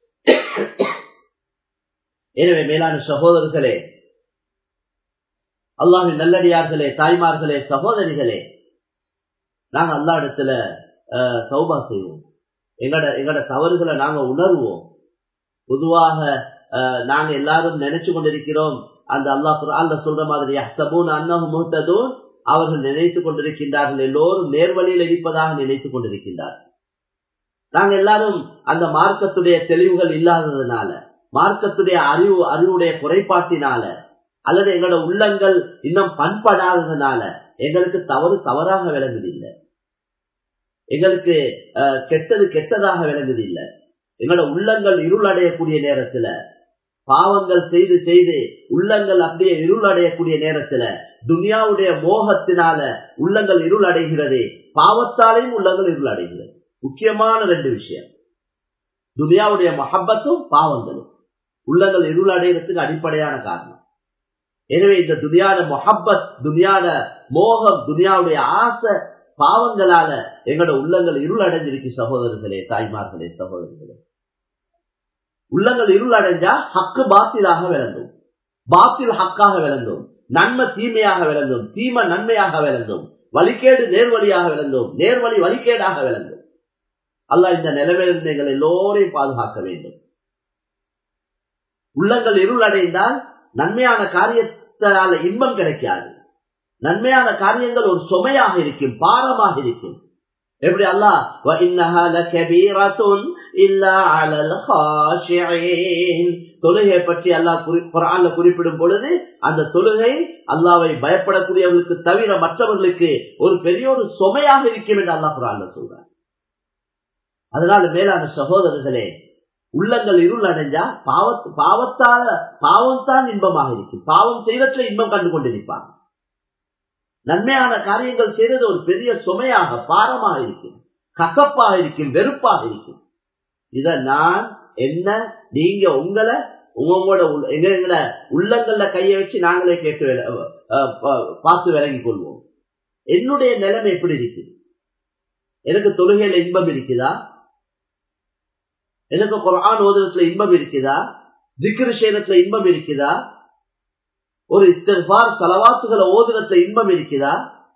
எனவே மேலான சகோதரர்களே அல்லாஹின் நல்லடியார்களே தாய்மார்களே சகோதரிகளே நாங்க அல்லா இடத்துல சௌபா செய்வோம் எங்கட எங்கட தவறுகளை நாங்க உணர்வோம் பொதுவாக நாங்க எல்லாரும் நினைச்சு கொண்டிருக்கிறோம் அந்த அல்லா குரான்ல சொல்ற மாதிரி அசபூன் அன்னஹு முஹ்ததூன் அவர்கள் நினைத்துக் கொண்டிருக்கின்றார்கள் எல்லோரும் நேர்வழியில் இருப்பதாக நினைத்துக் கொண்டிருக்கின்றார்கள் நாங்க எல்லாரும் அந்த மார்க்கத்துடைய தெளிவுகள் இல்லாததுனால மார்க்கத்துடைய அறிவு அறிவுடைய குறைபாட்டினால அல்லது எங்களோட உள்ளங்கள் இன்னும் பண்படாததுனால எங்களுக்கு தவறு தவறாக விளங்குதில்லை எங்களுக்கு கெட்டது கெட்டதாக விளங்குதில்லை எங்களோட உள்ளங்கள் இருள் அடையக்கூடிய நேரத்துல பாவங்கள் செய்து செய்து உள்ளங்கள் அப்படியே இருள் அடையக்கூடிய நேரத்துல துனியாவுடைய மோகத்தினால உள்ளங்கள் இருள் அடைகிறது பாவத்தாலையும் உள்ளங்கள் இருள் அடைகிறது முக்கியமான ரெண்டு விஷயம் துனியாவுடைய மஹப்பத்தும் பாவங்களும் உள்ளங்கள் இருள் அடைகிறதுக்கு அடிப்படையான காரணம் எனவே இந்த துனியாட மொஹப்பத் துனியாட மோகம் துனியாவுடைய ஆசை பாவங்களால எங்களோட உள்ளங்கள் இருள் அடைஞ்சிருக்கு சகோதரர்களே தாய்மார்களே சகோதரர்களே உள்ளங்கள் இருள் அடைஞ்சா ஹக்கு பாத்திலாக விளங்கும் பாத்தில் ஹக்காக விளங்கும் நன்மை தீமையாக விளங்கும் தீமை நன்மையாக விளங்கும் வழிகேடு நேர்வழியாக விளங்கும் நேர்வழி வழிகேடாக விளங்கும் அல்ல இந்த நிலவிலிருந்து எங்கள் எல்லோரையும் பாதுகாக்க வேண்டும் உள்ளங்கள் இருள் அடைந்தால் நன்மையான காரியத்தால இன்பம் கிடைக்காது நன்மையான காரியங்கள் ஒரு சுமையாக இருக்கும் பாரமாக இருக்கும் எப்படி அல்லா தொழுகை பற்றி அல்லாஹ் குரான்ல குறிப்பிடும் பொழுது அந்த தொழுகை அல்லாவை பயப்படக்கூடியவர்களுக்கு தவிர மற்றவர்களுக்கு ஒரு பெரிய ஒரு சுமையாக இருக்கும் என்று அல்லாஹ் குரான்ல சொல்றார் அதனால மேலான சகோதரர்களே உள்ளங்கள் இருள் அடைஞ்சா பாவத் பாவத்தால பாவம் தான் இன்பமாக இருக்கும் பாவம் செய்தற்ற இன்பம் கண்டு கொண்டிருப்பாங்க நன்மையான காரியங்கள் செய்தது ஒரு பெரிய சுமையாக பாரமாக இருக்கும் கசப்பாக இருக்கும் வெறுப்பாக இருக்கும் இத நான் என்ன நீங்க உங்களை உங்களோட எங்களை உள்ளங்கள்ல கைய வச்சு நாங்களே கேட்டு பார்த்து விலகி கொள்வோம் என்னுடைய நிலைமை எப்படி இருக்குது எனக்கு தொழுகையில இன்பம் இருக்குதா எனக்கு குரான் ஓதுறதுல இன்பம் இருக்குதா திக்ரு செய்யறதுல இன்பம் இருக்குதா ஒரு இஸ்திஃபார் செலவாத்துகளை ஓதுறதுல இன்பம் இருக்குதா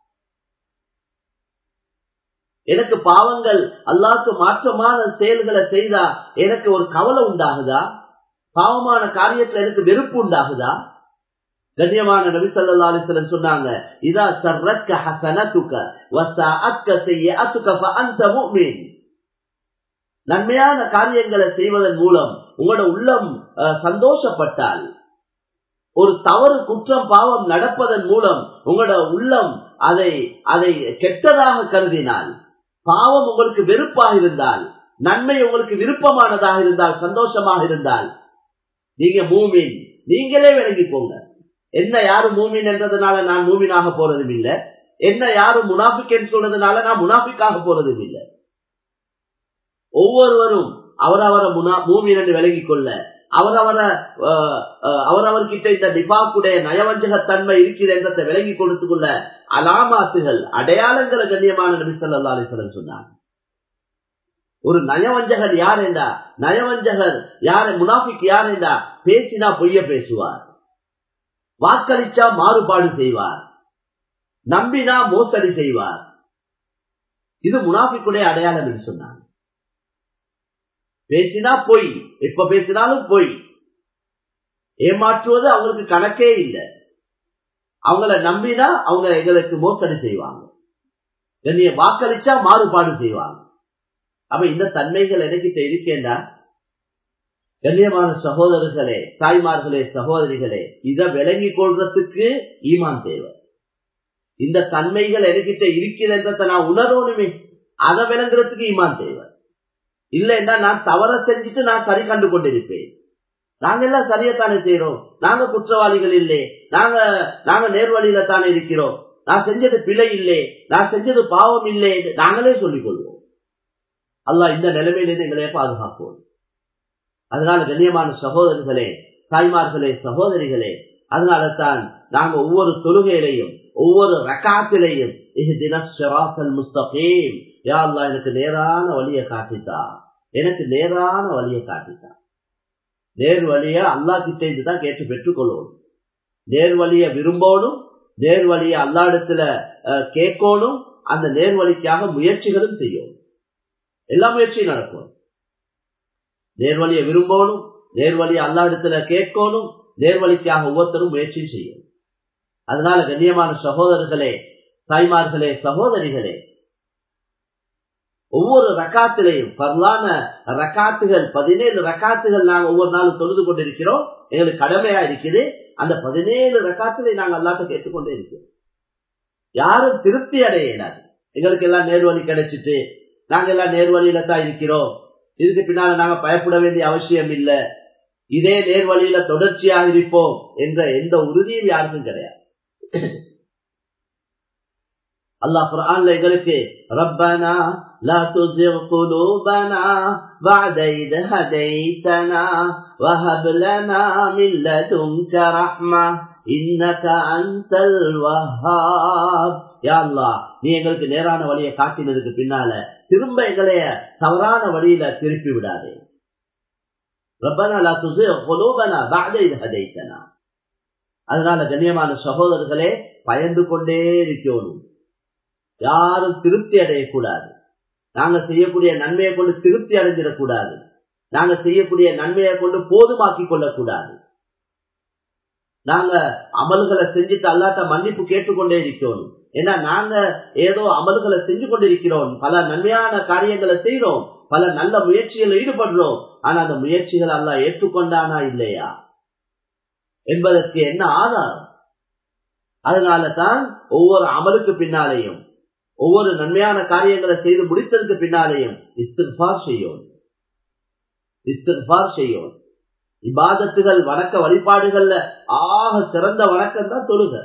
எனக்கு பாவங்கள் அல்லாக்கு மாற்றமான செயல்களை செய்தா எனக்கு ஒரு கவலை உண்டாகுதா பாவமான காரியத்துல எனக்கு வெறுப்பு உண்டாகுதா கண்ணியமான நபி சல்லா அலிஸ்லம் சொன்னாங்க இதா சர்ரக்க ஹசனத்துக்க வசஅக்க செய்யஅத்துக்க ஃபஅன்த முஃமின் நன்மையான காரியங்களை செய்வதன் மூலம் உங்களோட உள்ளம் சந்தோஷப்பட்டால் ஒரு தவறு குற்றம் பாவம் நடப்பதன் மூலம் உங்களோட உள்ளம் அதை அதை கெட்டதாக கருதினால் பாவம் உங்களுக்கு வெறுப்பாக இருந்தால் நன்மை உங்களுக்கு விருப்பமானதாக இருந்தால் சந்தோஷமாக இருந்தால் நீங்க மூமின் நீங்களே விளங்கிக்கோங்க என்ன யாரும் மூமின் என்றதுனால நான் மூமினாக போறதும் இல்லை என்ன யாரும் முனாபிக் சொல்றதுனால நான் முனாபிக்காக போறதும் இல்லை ஒவ்வொருவரும் அவரவர முனா மூமின் என்று விளங்கிக் கொள்ள அவரவர அவரவர்கிட்ட இந்த நிபாக்குடைய நயவஞ்சகத்தன்மை இருக்கிற என்றதை விளங்கி கொடுத்து கொள்ள அலாமாத்துகள் அடையாளங்களை கண்ணியமான நபி சொல்லா அலிசலம் சொன்னாங்க ஒரு நயவஞ்சகர் யார் என்றா நயவஞ்சகர் யார் முனாஃபிக் யார் என்றா பேசினா பொய்ய பேசுவார் வாக்களிச்சா மாறுபாடு செய்வார் நம்பினா மோசடி செய்வார் இது முனாஃபிக்குடைய அடையாளம் என்று சொன்னாங்க பேசினா பொய் எப்ப பேசினாலும் பொய் ஏமாற்றுவது அவங்களுக்கு கணக்கே இல்லை அவங்கள நம்பினா அவங்க எங்களுக்கு மோசடி செய்வாங்க என்னைய வாக்களிச்சா மாறுபாடு செய்வாங்க அப்ப இந்த தன்மைகள் எனக்கிட்ட இருக்கேண்டா கண்ணியமான சகோதரர்களே தாய்மார்களே சகோதரிகளே இதை விளங்கி கொள்றதுக்கு ஈமான் தேவை இந்த தன்மைகள் எனக்கிட்ட இருக்கிறத நான் உணரணுமே அதை விளங்குறதுக்கு ஈமான் தேவை இல்லைன்னா நான் தவற செஞ்சுட்டு நான் சரி கண்டு கொண்டிருப்பேன் நாங்க எல்லாம் சரியத்தானே செய்யறோம் நாங்க குற்றவாளிகள் இல்லை நாங்க நாங்க நேர்வழியில தானே இருக்கிறோம் நான் செஞ்சது பிழை இல்லை நான் செஞ்சது பாவம் இல்லை நாங்களே சொல்லிக் கொள்வோம் அல்லா இந்த நிலைமையிலிருந்து எங்களையே பாதுகாப்போம் அதனால கண்ணியமான சகோதரர்களே தாய்மார்களே சகோதரிகளே அதனால தான் நாங்க ஒவ்வொரு தொழுகையிலையும் ஒவ்வொரு ரக்காத்திலையும் முஸ்தகீம் யா அல்லா எனக்கு நேரான வழியை காட்டித்தா எனக்கு நேரான வழியை காட்டித்தா நேர் வழிய அல்லா கிட்ட தான் கேட்டு பெற்றுக்கொள்ளணும் நேர் வழிய விரும்பணும் நேர் வழிய அல்லா இடத்துல கேட்கணும் அந்த நேர் வழிக்காக முயற்சிகளும் செய்யணும் எல்லா முயற்சியும் நடக்கும் நேர்வழியை விரும்பணும் நேர்வழியை அல்லா இடத்துல கேட்கணும் நேர்வழிக்காக ஒவ்வொருத்தரும் முயற்சியும் செய்யணும் அதனால கண்ணியமான சகோதரர்களே தாய்மார்களே சகோதரிகளே ஒவ்வொரு ரக்காத்திலையும் பரலான ரக்காத்துகள் பதினேழு ரக்காத்துகள் நாங்கள் ஒவ்வொரு நாளும் தொழுது கொண்டிருக்கிறோம் எங்களுக்கு கடமையா இருக்குது அந்த பதினேழு ரக்காத்திலே நாங்கள் அல்லாட்ட கேட்டுக்கொண்டே இருக்கிறோம் யாரும் திருப்தி அடைய இயலாது எங்களுக்கு எல்லாம் நேர்வழி கிடைச்சிட்டு நாங்க எல்லாம் நேர்வழியில தான் இருக்கிறோம் இதுக்கு பின்னால நாங்க பயப்பட வேண்டிய அவசியம் இல்லை இதே நேர்வழியில தொடர்ச்சியாக இருப்போம் என்ற எந்த உறுதியும் யாருக்கும் கிடையாது அல்லாஹ் குர்ஆன்ல எங்களுக்கு ரப்பனா لا تزغ قلوبنا بعد إذ هديتنا وهب لنا من لدنك رحمة إنك أنت الوهاب யா அல்லாஹ் நீ எங்களுக்கு நேரான வழியை காட்டினதுக்கு பின்னால திரும்ப எங்களைய தவறான வழியில திருப்பி விடாதே ரப்பனா லா துஸிக் குலூபனா பஅத இத் ஹதைத்தனா அதனால கண்ணியமான சகோதரர்களே பயந்து கொண்டே இருக்கணும் யாரும் திருப்தி அடையக்கூடாது நாங்க செய்யக்கூடிய நன்மையை கொண்டு திருப்தி அடைஞ்சிடக்கூடாது நாங்க செய்யக்கூடிய நன்மையை கொண்டு போதுமாக்கி கொள்ளக்கூடாது நாங்க அமல்களை செஞ்சுட்டு அல்லாட்ட மன்னிப்பு கேட்டுக்கொண்டே இருக்கணும் ஏன்னா நாங்க ஏதோ அமல்களை செஞ்சு கொண்டிருக்கிறோம் பல நன்மையான காரியங்களை செய்யறோம் பல நல்ல முயற்சிகள் ஈடுபடுறோம் ஆனா அந்த முயற்சிகள் அல்ல ஏற்றுக்கொண்டானா இல்லையா என்பதற்கு என்ன ஆதாரம் அதனால தான் ஒவ்வொரு அமலுக்கு பின்னாலேயும் ஒவ்வொரு நன்மையான காரியங்களை செய்து முடித்ததுக்கு பின்னாலேயும் இஸ்திர்பார் செய்யும் இஸ்திர்பார் செய்யும் இபாதத்துகள் வணக்க வழிபாடுகள்ல ஆக சிறந்த வணக்கம் தான் தொழுகை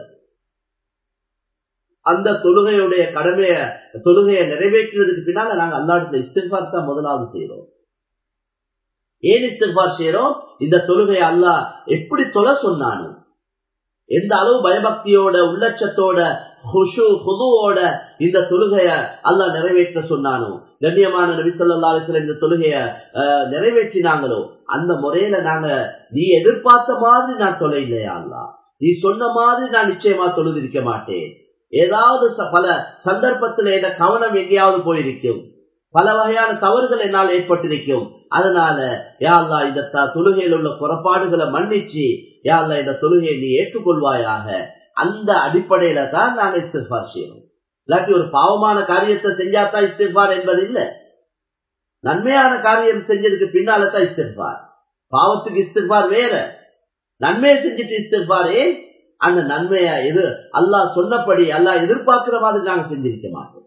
அந்த தொழுகையுடைய கடமைய தொழுகையை நிறைவேற்றுறதுக்கு பின்னால நாங்க அல்லாடத்துல இஸ்திர்பார் தான் முதலாவது செய்யறோம் ஏன் இஸ்திர்பார் செய்யறோம் இந்த தொழுகையை அல்லாஹ் எப்படி தொலை சொன்னானு எந்த அளவு பயபக்தியோட உள்ளட்சத்தோட ஹுஷு ஹுதுவோட இந்த தொழுகைய அல்லாஹ் நிறைவேற்ற சொன்னானோ கண்ணியமான நபி சொல்லா அலிஸ்ல இந்த தொழுகைய அஹ், நிறைவேற்றினாங்களோ அந்த முறையில நாங்க நீ எதிர்பார்த்த மாதிரி நான் தொலை இல்லையா அல்லா நீ சொன்ன மாதிரி நான் நிச்சயமா தொழுதிருக்க மாட்டேன் ஏதாவது ச- பல சந்தர்ப்பத்தில் என் கவனம் எங்கேயாவது போயிருக்கும் பல வகையான தவறுகள் என்னால் ஏற்பட்டிருக்கும் அதனால யாழ்லா இந்த த- தொழுகையில் உள்ள குறைபாடுகளை மன்னிச்சு யாழ்லா இந்த தொழுகையை நீ ஏற்றுக்கொள்வாயாக அந்த அடிப்படையில தான் நாங்கள் இஸ்திஃபார் செய்யணும் இல்லாட்டி ஒரு பாவமான காரியத்தை செஞ்சாதான் இஸ்திஃபார் என்பது இல்ல நன்மையான காரியம் செஞ்சதுக்கு பின்னால தான் இஸ்திஃபார் பாவத்துக்கு இஸ்திஃபார் வேற நன்மையை செஞ்சுட்டு இஸ்திஃபார் ஏன் அந்த நன்மையா எது அல்லாஹ் சொன்னபடி அல்லாஹ் எதிர்பார்க்கிற மாதிரி நாங்க செஞ்சிருக்க மாட்டோம்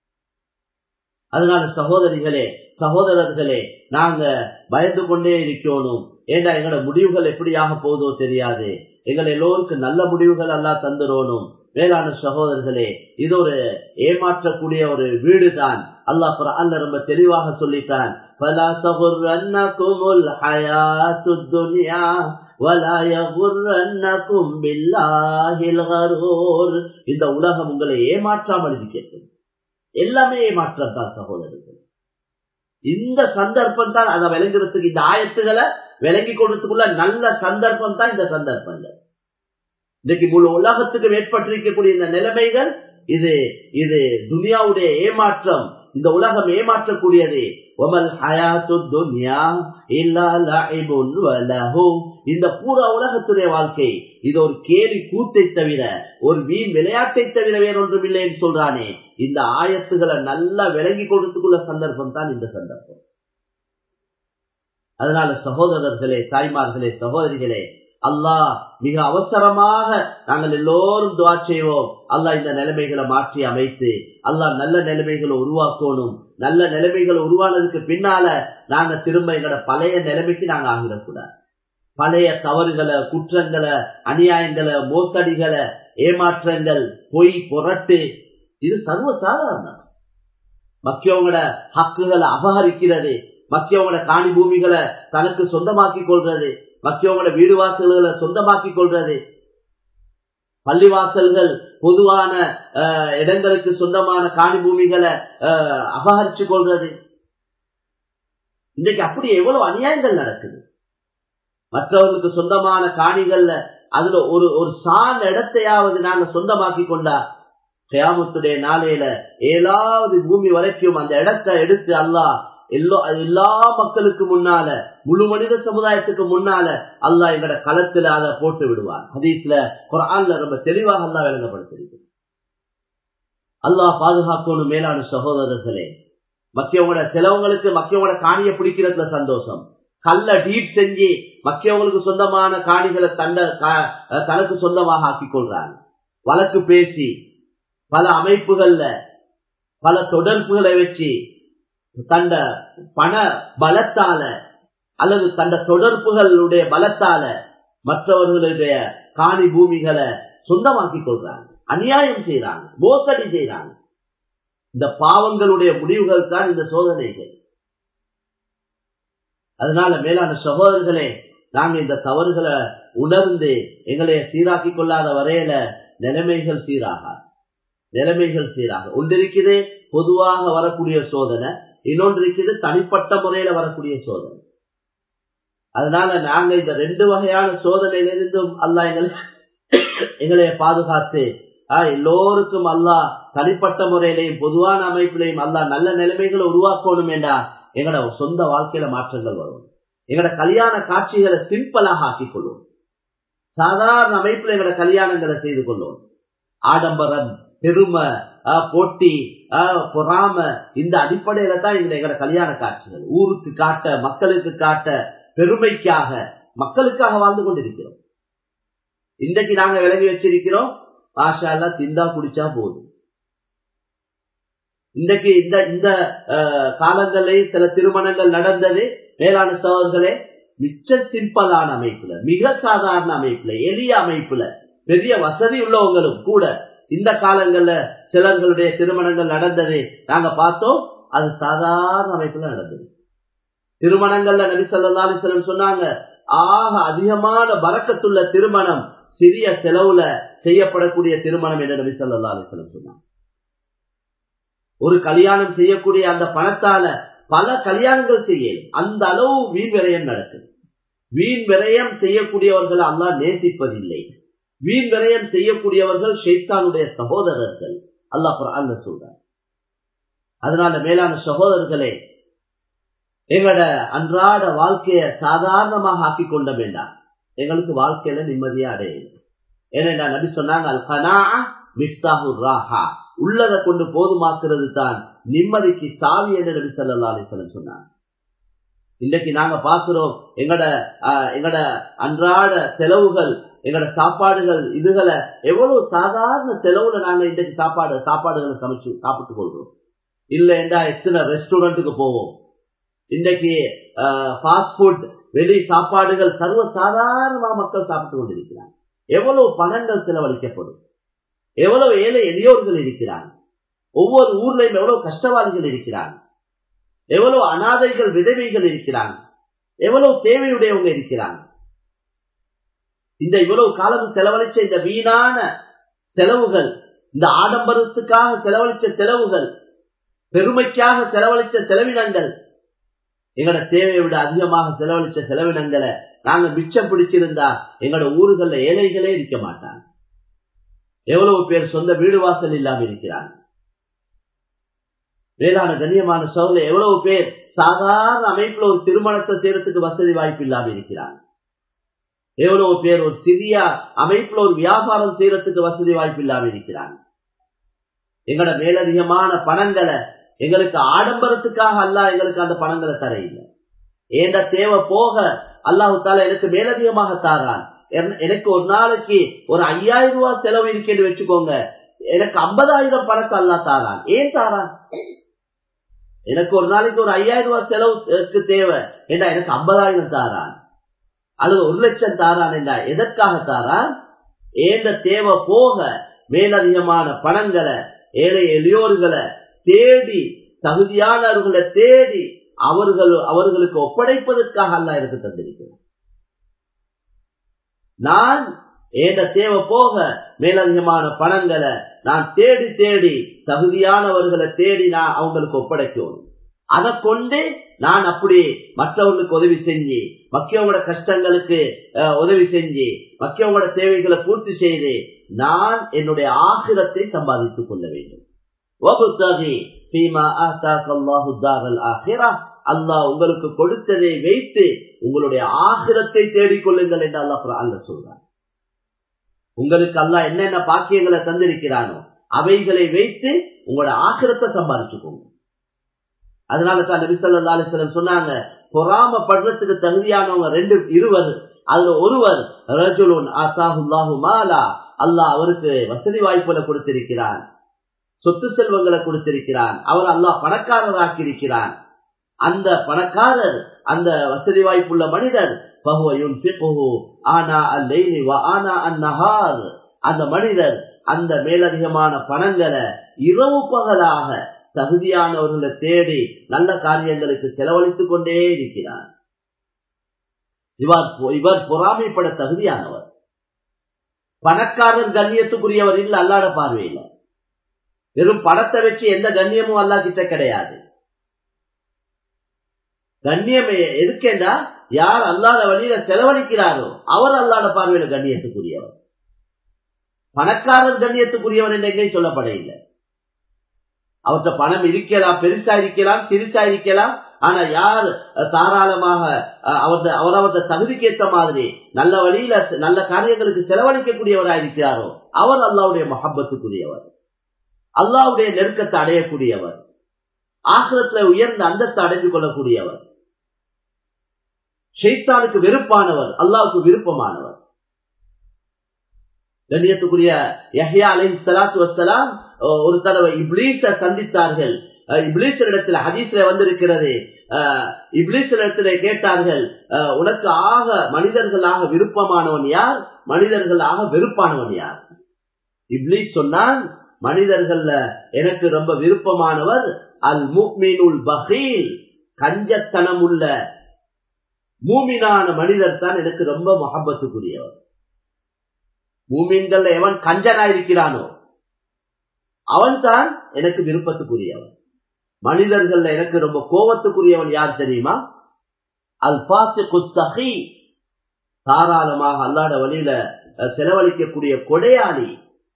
அதனால சகோதரிகளே சகோதரர்களே நாங்க பயந்து கொண்டே இருக்கணும் ஏண்டா எங்களோட முடிவுகள் எப்படியாக போகுதோ தெரியாது எங்கள் எல்லோருக்கும் நல்ல முடிவுகள் எல்லாம் தந்துடணும் வேளாண் சகோதரர்களே இது ஒரு ஏமாற்றக்கூடிய ஒரு வீடு தான் அல்லாஹ் குர்ஆன்ல ரொம்ப தெளிவாக சொல்லிட்டான் فَلَا تَغُرَّنَّكُمُ الْحَيَاةُ الدُّنْيَا وَلَا يَغُرَّنَّكُمْ بِاللَّهِ الْغَرُورُ இந்த உலகம் உங்களை ஏமாற்றாமல் இருக்கட்டும் எல்லாமே ஏமாற்றம் தான் சகோதரர்கள் இந்த சந்தர்ப்பம் தான் அதை விளங்குறதுக்கு இந்த ஆயத்துகளை விளங்கி கொடுறதுக்குள்ள நல்ல சந்தர்ப்பம் தான் இந்த சந்தர்ப்பங்கள் இன்னைக்கு முழு உலகத்துக்கு ஏற்பட்டிருக்கக்கூடிய இந்த நிலைமைகள் இது இது துனியாவுடைய ஏமாற்றம் இந்த உலகம் ஏமாற்றக்கூடியது ஒமல் ஹயாத்து துன்யா இல்லா லஇபுன் வலஹு இந்த பூரா உலகத்துடைய வாழ்க்கை இது ஒரு கேலி கூத்தை தவிர ஒரு வீண் விளையாட்டை தவிர வேறொன்றும் இல்லைன்னு சொல்றானே இந்த ஆயத்துகளை நல்லா விளங்கி கொடுத்துக்குள்ள சந்தர்ப்பம் தான் இந்த சந்தர்ப்பம் அதனால சகோதரர்களே தாய்மார்களே சகோதரிகளே அல்லாஹ் மிக அவசரமாக நாங்கள் எல்லோரும் துவா செய்வோம் அல்லாஹ் இந்த நிலைமைகளை மாற்றி அமைத்து அல்லாஹ் நல்ல நிலைமைகளை உருவாக்கணும் நல்ல நிலைமைகள் உருவானதுக்கு பின்னால நாங்க திரும்ப எங்களோட பழைய நிலைமைக்கு நாங்க ஆகிடக்கூடாது பழைய தவறுகளை குற்றங்களை அநியாயங்களை மோசடிகளை ஏமாற்றங்கள் பொய் புரட்டு இது சர்வசாதாரணம் மக்கியவங்களோட ஹக்குகளை அபகரிக்கிறது மக்கியவங்களோட காணி பூமிகளை தனக்கு சொந்தமாக்கி கொள்றது மக்கியவங்களோட வீடு வாசல்களை சொந்தமாக்கி கொள்றது பள்ளிவாசல்கள் பொதுவான அஹ், இடங்களுக்கு சொந்தமான காணி பூமிகளை அஹ், அபகரிச்சு கொள்றது இன்றைக்கு அப்படி எவ்வளவு அநியாயங்கள் நடக்குது மற்றவர்களுக்கு சொந்தமான காணிகள்ல அதுல ஒரு ஒரு சார்ந்த இடத்தையாவது நாங்க சொந்தமாக்கி கொண்டா கயாமத்துடைய நாளையில ஏழாவது பூமி வரைக்கும் அந்த இடத்தை எடுத்து அல்லாஹ் எல்லா எல்லா மக்களுக்கு முன்னால முழு மனித சமுதாயத்துக்கு முன்னால அல்லாஹ் எங்கட களத்துல அதை போட்டு விடுவார் ஹதீஸ்ல குரான்ல ரொம்ப தெளிவாக அல்லாஹ் விளங்கப்படுத்திருக்கு அல்லாஹ் பாதுகாக்கணும் மேலான சகோதரர்களே மக்கியவங்களோட சிலவங்களுக்கு மக்கியவங்களோட காணியை பிடிக்கிறதுல சந்தோஷம் கல்ல டீப் செஞ்சு மக்கியவங்களுக்கு சொந்தமான காணிகளை தண்ட கா- தனக்கு சொந்தமாக ஆக்கிக் கொள்றாங்க வழக்கு பேசி பல அமைப்புகள்ல பல தொடர்புகளை வச்சு தண்ட பண பலத்தால அல்லது தண்ட தொடர்புகளுடைய பலத்தால மற்றவர்களுடைய காணி பூமிகளை சொந்தமாக்கிக் கொள்றாங்க அநியாயம் செய்யறாங்க மோசடி செய்யறாங்க இந்த பாவங்களுடைய முடிவுகள் தான் இந்த சோதனைகள் அதனால மேலான சகோதரர்களே நாங்க இந்த தவறுகளை உணர்ந்து எங்களை சீராக்கி கொள்ளாத வரையில நிலைமைகள் சீராகாது நிலைமைகள் சீராக ஒன்றிருக்குது பொதுவாக வரக்கூடிய சோதனை இன்னொன்று இருக்குது தனிப்பட்ட முறையில வரக்கூடிய சோதனை அதனால நாங்க இந்த ரெண்டு வகையான சோதனையிலிருந்தும் அல்லா எங்களை எங்களை பாதுகாத்து ஆஹ் எல்லோருக்கும் அல்லாஹ் தனிப்பட்ட முறையிலையும் பொதுவான அமைப்பிலையும் அல்லாஹ் நல்ல நிலைமைகளை உருவாக்கணும் என்றா எங்களோட சொந்த வாழ்க்கையில மாற்றங்கள் வரும் எங்களோட கல்யாண காட்சிகளை சிம்பிளாக ஆக்கிக் கொள்வோம் சாதாரண அமைப்புல எங்களோட கல்யாணங்களை செய்து கொள்வோம் ஆடம்பரம் பெருமை ஆஹ், போட்டி ஆஹ், பொறாம இந்த அடிப்படையில தான் எங்க எங்களோட கல்யாண காட்சிகள் ஊருக்கு காட்ட மக்களுக்கு காட்ட பெருமைக்காக மக்களுக்காக வாழ்ந்து கொண்டிருக்கிறோம் இன்றைக்கு நாங்க விலகி வச்சிருக்கிறோம் ஆஷா எல்லாம் திண்டா குடிச்சா போதும் இன்றைக்கு இந்த இந்த அஹ், காலங்களில் சில திருமணங்கள் நடந்தது மேலான சோழர்களே மிச்ச சிம்பிளான அமைப்புல மிக சாதாரண அமைப்புல எளிய அமைப்புல பெரிய வசதி உள்ளவங்களும் கூட இந்த காலங்கள்ல சிலர்களுடைய திருமணங்கள் நடந்தது நாங்க பார்த்தோம் அது சாதாரண அமைப்புல நடந்தது திருமணங்கள்ல நபி ஸல்லல்லாஹு அலைஹி வஸல்லம் சொன்னாங்க ஆக அதிகமான பறக்கத்துள்ள திருமணம் சிறிய செலவுல செய்யப்படக்கூடிய திருமணம் என்று நபி சொல்லா அலிஸ்லம் சொன்னாங்க ஒரு கல்யாணம் செய்யக்கூடிய அந்த பணத்தால பல கல்யாணங்கள் செய்ய அந்த அளவு வீண் விரயம் நடக்குது வீண் விரயம் செய்யக்கூடியவர்கள் அல்லா நேசிப்பதில்லை வீண் விரயம் செய்யக்கூடியவர்கள் ஷெய்தானுடைய சகோதரர்கள் அல்லாஹ் அல்ல சொல்றார் அதனால மேலான சகோதரர்களே எங்களோட அன்றாட வாழ்க்கைய சாதாரணமாக ஆக்கி கொண்ட வேண்டாம் எங்களுக்கு வாழ்க்கையில நிம்மதியா அடையல ஏனென்றா நபி சொன்னாங்க அல் கனா மிஸ்தாஹு ராஹா உள்ளதை கொண்டு போதுமாக்குறது தான் நிம்மதிக்கு சாவி என்று நபி சல்லா அலிஸ்லம் சொன்னாங்க இன்றைக்கு நாங்க பாக்குறோம் எங்கட எங்கட அன்றாட செலவுகள் எங்கட சாப்பாடுகள் இதுகளை எவ்வளவு சாதாரண செலவுல நாங்க இன்றைக்கு சாப்பாடு சாப்பாடுகளை சமைச்சு சாப்பிட்டு கொள்றோம் இல்ல என்றா எத்தனை ரெஸ்டாரண்ட்டுக்கு போவோம் இன்றைக்கு ஃபாஸ்ட் ஃபுட் வெளி சாப்பாடுகள் சர்வ சாதாரணமா மக்கள் சாப்பிட்டு கொண்டிருக்கிறாங்க எவ்வளவு பணங்கள் செலவழிக்கப்படும் எவ்வளவு ஏழை எளியோர்கள் இருக்கிறாங்க ஒவ்வொரு ஊர்லயும் எவ்வளவு கஷ்டவாதிகள் இருக்கிறாங்க எவ்வளவு அனாதைகள் விதவைகள் இருக்கிறாங்க எவ்வளவு தேவையுடையவங்க இருக்கிறாங்க இந்த இவ்வளவு காலம் செலவழிச்ச இந்த வீணான செலவுகள் இந்த ஆடம்பரத்துக்காக செலவழிச்ச செலவுகள் பெருமைக்காக செலவழிச்ச செலவினங்கள் எங்களோட தேவையை விட அதிகமாக செலவழிச்ச செலவினங்களை நாங்க மிச்சம் பிடிச்சிருந்தா எங்களோட ஊர்கள்ல ஏழைகளே இருக்க மாட்டாங்க எவ்வளவு பேர் சொந்த வீடு வாசல் இல்லாம இருக்கிறாங்க வேளாண் கண்ணியமான சோழல எவ்வளவு பேர் சாதாரண அமைப்புல ஒரு திருமணத்தை செய்யறதுக்கு வசதி வாய்ப்பு இல்லாம இருக்கிறாங்க எவ்வளவு பேர் ஒரு சிறிய அமைப்புல ஒரு வியாபாரம் செய்யறதுக்கு வசதி வாய்ப்பு இல்லாம இருக்கிறாங்க எங்களோட மேலதிகமான பணங்களை எங்களுக்கு ஆடம்பரத்துக்காக அல்ல எங்களுக்கு அந்த பணங்களை தர இல்லை ஏண்ட தேவை போக அல்லாஹு தால எனக்கு மேலதிகமாக தாரான் எனக்கு ஒரு நாளைக்கு ஒரு ஐயாயிரம் ரூபாய் செலவு இருக்குன்னு வச்சுக்கோங்க எனக்கு ஐம்பதாயிரம் பணத்தை அல்லா தாரான் ஏன் தாரான் எனக்கு ஒரு நாளைக்கு ஒரு ஐயாயிரம் ரூபாய் செலவுக்கு தேவை ஏண்டா எனக்கு ஐம்பதாயிரம் தாரான் அல்லது ஒரு லட்சம் தாரான் என்றா எதற்காக தாரான் ஏந்த தேவை போக மேலதிகமான பணங்களை ஏழை எளியோர்களை தேடி தகுதியானவர்களை தேடி அவர்கள் அவர்களுக்கு ஒப்படைப்பதற்காக அல்ல எனக்கு தந்திருக்கிறார் நான் ஏத தேவை போக மேலதிகமான பணங்களை நான் தேடி தேடி தகுதியானவர்களை தேடி நான் அவங்களுக்கு ஒப்படைக்கணும் அதை கொண்டு நான் அப்படி மற்றவங்களுக்கு உதவி செஞ்சு மக்கியவங்களோட கஷ்டங்களுக்கு உதவி செஞ்சு மக்கியவங்களோட தேவைகளை பூர்த்தி செய்து நான் என்னுடைய ஆகிரத்தை சம்பாதித்துக் கொள்ள வேண்டும் அல்லாஹ் உங்களுக்கு கொடுத்ததை வைத்து உங்களுடைய ஆகிரத்தை தேடிக்கொள்ளுங்கள் என்று அல்லாஹ் அல்ல சொல்றார் உங்களுக்கு அல்லாஹ் என்னென்ன பாக்கியங்களை தந்திருக்கிறானோ அவைகளை வைத்து உங்களோட ஆகிரத்தை சம்பாதிச்சுக்கோங்க அதனால தான் நபிசல்லா அலிஸ்லம் சொன்னாங்க பொறாமப்படுறதுக்கு தகுதியானவங்க ரெண்டு இருவர் அதுல ஒருவர் ரஜுலுன் ஆசாஹுல்லாஹு மாலா அல்லாஹ் அவருக்கு வசதி வாய்ப்புகளை கொடுத்திருக்கிறான் சொத்து செல்வங்களை கொடுத்திருக்கிறான் அவர் அல்லாஹ் பணக்காரராக்கி இருக்கிறான் அந்த பணக்காரர் அந்த வசதி வாய்ப்புள்ள மனிதர் அந்த மனிதர் அந்த மேலதிகமான பணங்களை இரவு பகலாக தகுதியானவர்களை தேடி நல்ல காரியங்களுக்கு செலவழித்துக் கொண்டே இருக்கிறார் இவர் இவர் பொறாமைப்பட தகுதியானவர் பணக்காரர் கண்ணியத்துக்குரியவர் இல்லை அல்லாட பார்வையில் வெறும் பணத்தை வச்சு எந்த கண்ணியமும் அல்லா கிட்ட கிடையாது கண்ணியம் எதுக்கேண்டா யார் அல்லாத வழியில செலவழிக்கிறாரோ அவர் அல்லாத பார்வையில கண்ணியத்துக்குரியவர் பணக்காரர் கண்ணியத்துக்குரியவர் என்று எங்கேயும் சொல்லப்பட இல்லை அவர்கிட்ட பணம் இருக்கலாம் பெருசா இருக்கலாம் சிறுசா இருக்கலாம் ஆனா யார் தாராளமாக அவரது அவரவர்த தகுதிக்கேற்ற மாதிரி நல்ல வழியில நல்ல காரியங்களுக்கு செலவழிக்கக்கூடியவராக இருக்கிறாரோ அவர் அல்லாவுடைய மஹப்பத்துக்குரியவர் அல்லாவுடைய நெருக்கத்தை அடையக்கூடியவர் ஆசிரத்துல உயர்ந்த அந்தத்தை அடைந்து கொள்ளக்கூடியவர் ஷெய்தானுக்கு வெறுப்பானவர் அல்லாவுக்கு விருப்பமானவர் கண்ணியத்துக்குரிய யஹ்யா அலை சலாத்து வசலாம் ஒரு தடவை இப்ளீஸ சந்தித்தார்கள் இப்ளீசர் இடத்துல ஹதீஸ்ல வந்திருக்கிறது இப்ளீசர் இடத்துல கேட்டார்கள் உனக்கு ஆக மனிதர்களாக விருப்பமானவன் யார் மனிதர்களாக வெறுப்பானவன் யார் இப்ளீஸ் சொன்னான் மனிதர்கள்ல எனக்கு ரொம்ப விருப்பமானவர் அல் முக்மீனுல் பஹீல் கஞ்சத்தனம் உள்ள மூமினான மனிதர் தான் எனக்கு ரொம்ப மகப்பத்துக்குரியவர் மூமீன்கள் எவன் கஞ்சனா இருக்கிறானோ அவன் தான் எனக்கு விருப்பத்துக்குரியவன் மனிதர்கள் எனக்கு ரொம்ப கோபத்துக்குரியவன் யார் தெரியுமா அல் பாசி தாராளமாக அல்லாட வழியில செலவழிக்கக்கூடிய கொடையாளி